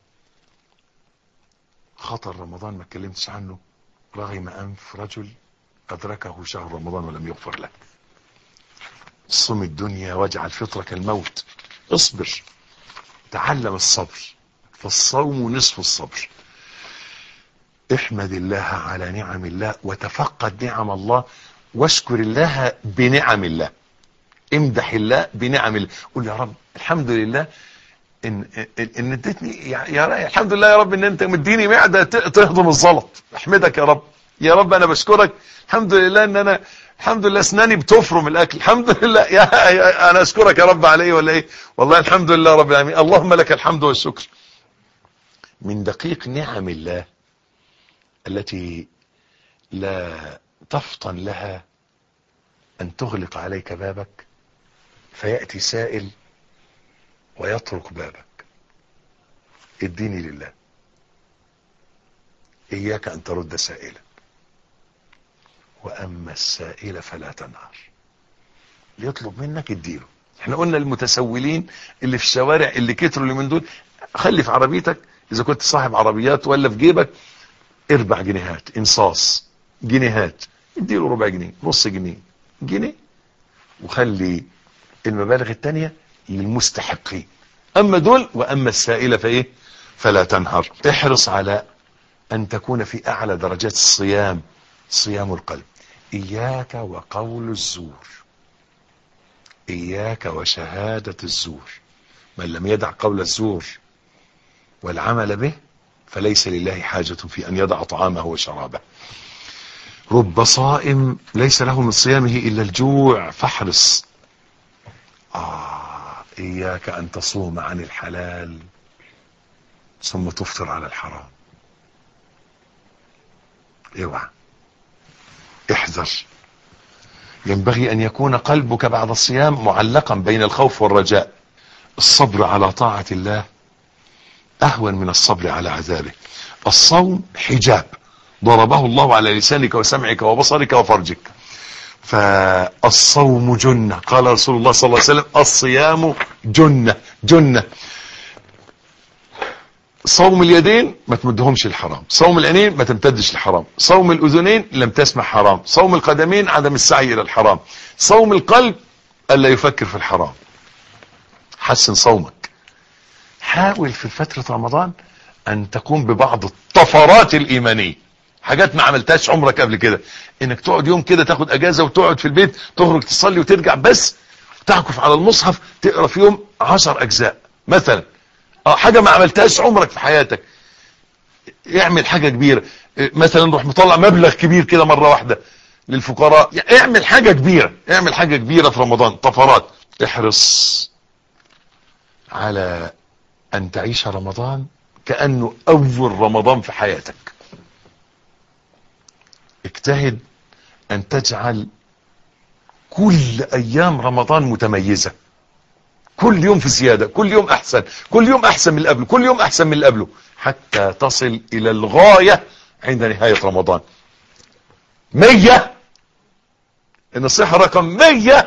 خطر رمضان ما اتكلمتش عنه رغم انف رجل ادركه شهر رمضان ولم يغفر له صم الدنيا واجعل فطرك الموت اصبر تعلم الصبر فالصوم نصف الصبر احمد الله على نعم الله وتفقد نعم الله واشكر الله بنعم الله امدح الله بنعم الله قل يا رب الحمد لله ان ان ان اديتني يا يا رأي الحمد لله يا رب ان انت مديني معده ت- تهضم الزلط احمدك يا رب يا رب انا بشكرك الحمد لله ان انا الحمد لله اسناني بتفرم الاكل الحمد لله يا, يا انا اشكرك يا رب على ايه ولا ايه والله الحمد لله رب العالمين اللهم لك الحمد والشكر من دقيق نعم الله التي لا تفطن لها ان تغلق عليك بابك فيأتي سائل ويطرق بابك اديني لله اياك ان ترد سائلا واما السائل فلا تنهر يطلب منك اديله احنا قلنا المتسولين اللي في الشوارع اللي كتروا اللي من دول خلي في عربيتك اذا كنت صاحب عربيات ولا في جيبك اربع جنيهات انصاص جنيهات اديله ربع جنيه نص جنيه جنيه وخلي المبالغ التانية للمستحقين اما دول واما السائلة فايه فلا تنهر احرص على ان تكون في اعلى درجات الصيام صيام القلب اياك وقول الزور اياك وشهادة الزور من لم يدع قول الزور والعمل به فليس لله حاجة في ان يدع طعامه وشرابه رب صائم ليس له من صيامه الا الجوع فاحرص آه إياك أن تصوم عن الحلال ثم تفطر على الحرام اوعى احذر ينبغي أن يكون قلبك بعد الصيام معلقا بين الخوف والرجاء الصبر على طاعة الله أهون من الصبر على عذابه الصوم حجاب ضربه الله على لسانك وسمعك وبصرك وفرجك فالصوم جنة قال رسول الله صلى الله عليه وسلم الصيام جنة جنة صوم اليدين ما تمدهمش الحرام صوم العينين ما تمتدش الحرام صوم الأذنين لم تسمع حرام صوم القدمين عدم السعي إلى الحرام صوم القلب ألا يفكر في الحرام حسن صومك حاول في فترة رمضان أن تقوم ببعض الطفرات الإيمانية حاجات ما عملتهاش عمرك قبل كده انك تقعد يوم كده تاخد اجازة وتقعد في البيت تخرج تصلي وترجع بس تعكف على المصحف تقرا في يوم عشر اجزاء مثلا اه حاجة ما عملتهاش عمرك في حياتك اعمل حاجة كبيرة اه، مثلا روح مطلع مبلغ كبير كده مرة واحدة للفقراء يعني اعمل حاجة كبيرة اعمل حاجة كبيرة في رمضان طفرات احرص على ان تعيش رمضان كأنه اول رمضان في حياتك اجتهد ان تجعل كل ايام رمضان متميزة كل يوم في زيادة كل يوم احسن كل يوم احسن من اللي قبله كل يوم احسن من اللي قبله حتى تصل الى الغاية عند نهاية رمضان مية النصيحة رقم مية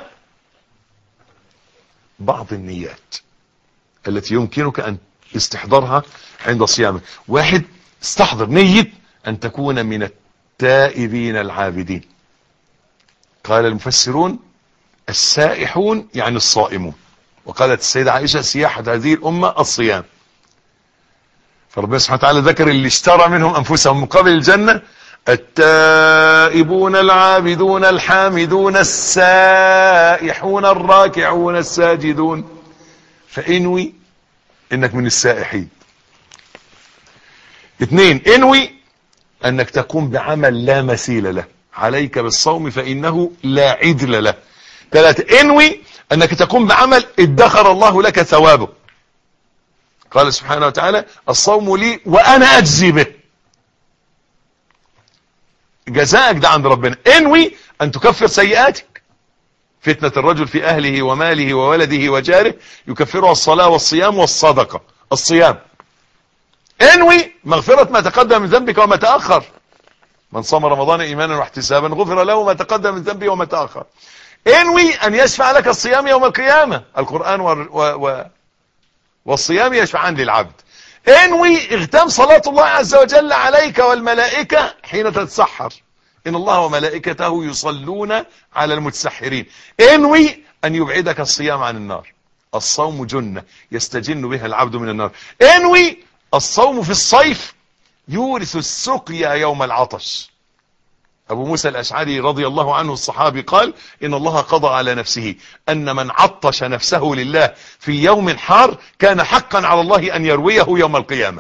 بعض النيات التي يمكنك ان استحضارها عند صيامك واحد استحضر نية ان تكون من التائبين العابدين قال المفسرون السائحون يعني الصائمون وقالت السيدة عائشة سياحة هذه الأمة الصيام فربنا سبحانه وتعالى ذكر اللي اشترى منهم أنفسهم مقابل الجنة التائبون العابدون الحامدون السائحون الراكعون الساجدون فانوي انك من السائحين اثنين انوي انك تقوم بعمل لا مثيل له عليك بالصوم فانه لا عدل له ثلاثة انوي انك تقوم بعمل ادخر الله لك ثوابه قال سبحانه وتعالى الصوم لي وانا اجزي به جزاءك ده عند ربنا انوي ان تكفر سيئاتك فتنة الرجل في اهله وماله وولده وجاره يكفرها الصلاة والصيام والصدقة الصيام انوي مغفرة ما تقدم من ذنبك وما تأخر من صام رمضان ايمانا واحتسابا غفر له ما تقدم من ذنبه وما تأخر انوي ان يشفع لك الصيام يوم القيامة القرآن و... و... و... والصيام يشفعان للعبد انوي اغتام صلاة الله عز وجل عليك والملائكة حين تتسحر ان الله وملائكته يصلون على المتسحرين انوي ان يبعدك الصيام عن النار الصوم جنة يستجن بها العبد من النار انوي الصوم في الصيف يورث السقيا يوم العطش أبو موسى الأشعري رضي الله عنه الصحابي قال إن الله قضى على نفسه أن من عطش نفسه لله في يوم حار كان حقا على الله أن يرويه يوم القيامة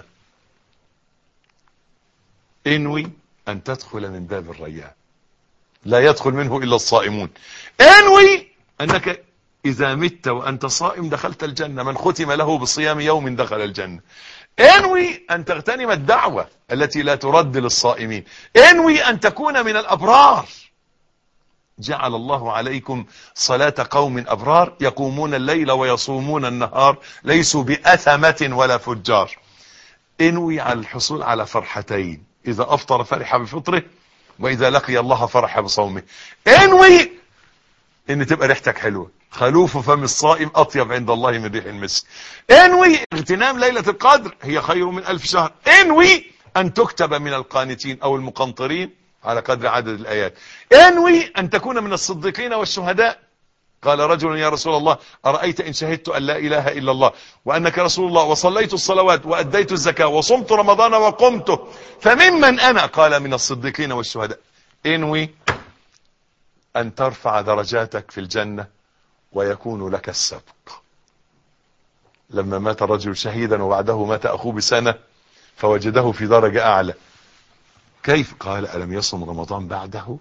انوي أن تدخل من باب الريان لا يدخل منه إلا الصائمون انوي أنك إذا مت وأنت صائم دخلت الجنة من ختم له بصيام يوم دخل الجنة انوي أن تغتنم الدعوة التي لا ترد للصائمين انوي أن تكون من الأبرار جعل الله عليكم صلاة قوم أبرار يقومون الليل ويصومون النهار ليسوا بأثمة ولا فجار انوي على الحصول على فرحتين إذا أفطر فرح بفطره وإذا لقي الله فرح بصومه انوي ان تبقى ريحتك حلوة خلوف فم الصائم أطيب عند الله من ريح المسك انوي اغتنام ليلة القدر هي خير من ألف شهر انوي أن تكتب من القانتين أو المقنطرين على قدر عدد الآيات انوي أن تكون من الصديقين والشهداء قال رجل يا رسول الله أرأيت إن شهدت أن لا إله إلا الله وأنك رسول الله وصليت الصلوات وأديت الزكاة وصمت رمضان وقمته فممن أنا قال من الصديقين والشهداء انوي أن ترفع درجاتك في الجنة ويكون لك السبق لما مات الرجل شهيدا وبعده مات أخوه بسنة فوجده في درجة أعلى كيف قال ألم يصم رمضان بعده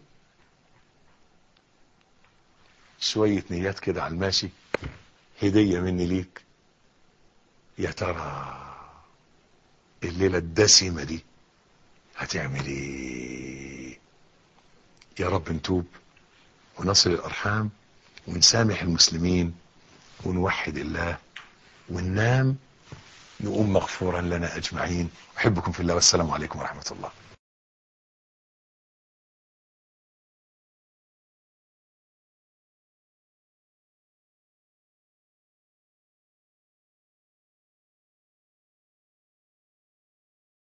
شوية نيات كده على الماشي هدية مني ليك يا ترى الليلة الدسمة دي هتعمل ايه يا رب نتوب ونصل الأرحام ونسامح المسلمين ونوحد الله وننام نقوم مغفورا لنا أجمعين أحبكم في الله والسلام عليكم ورحمة الله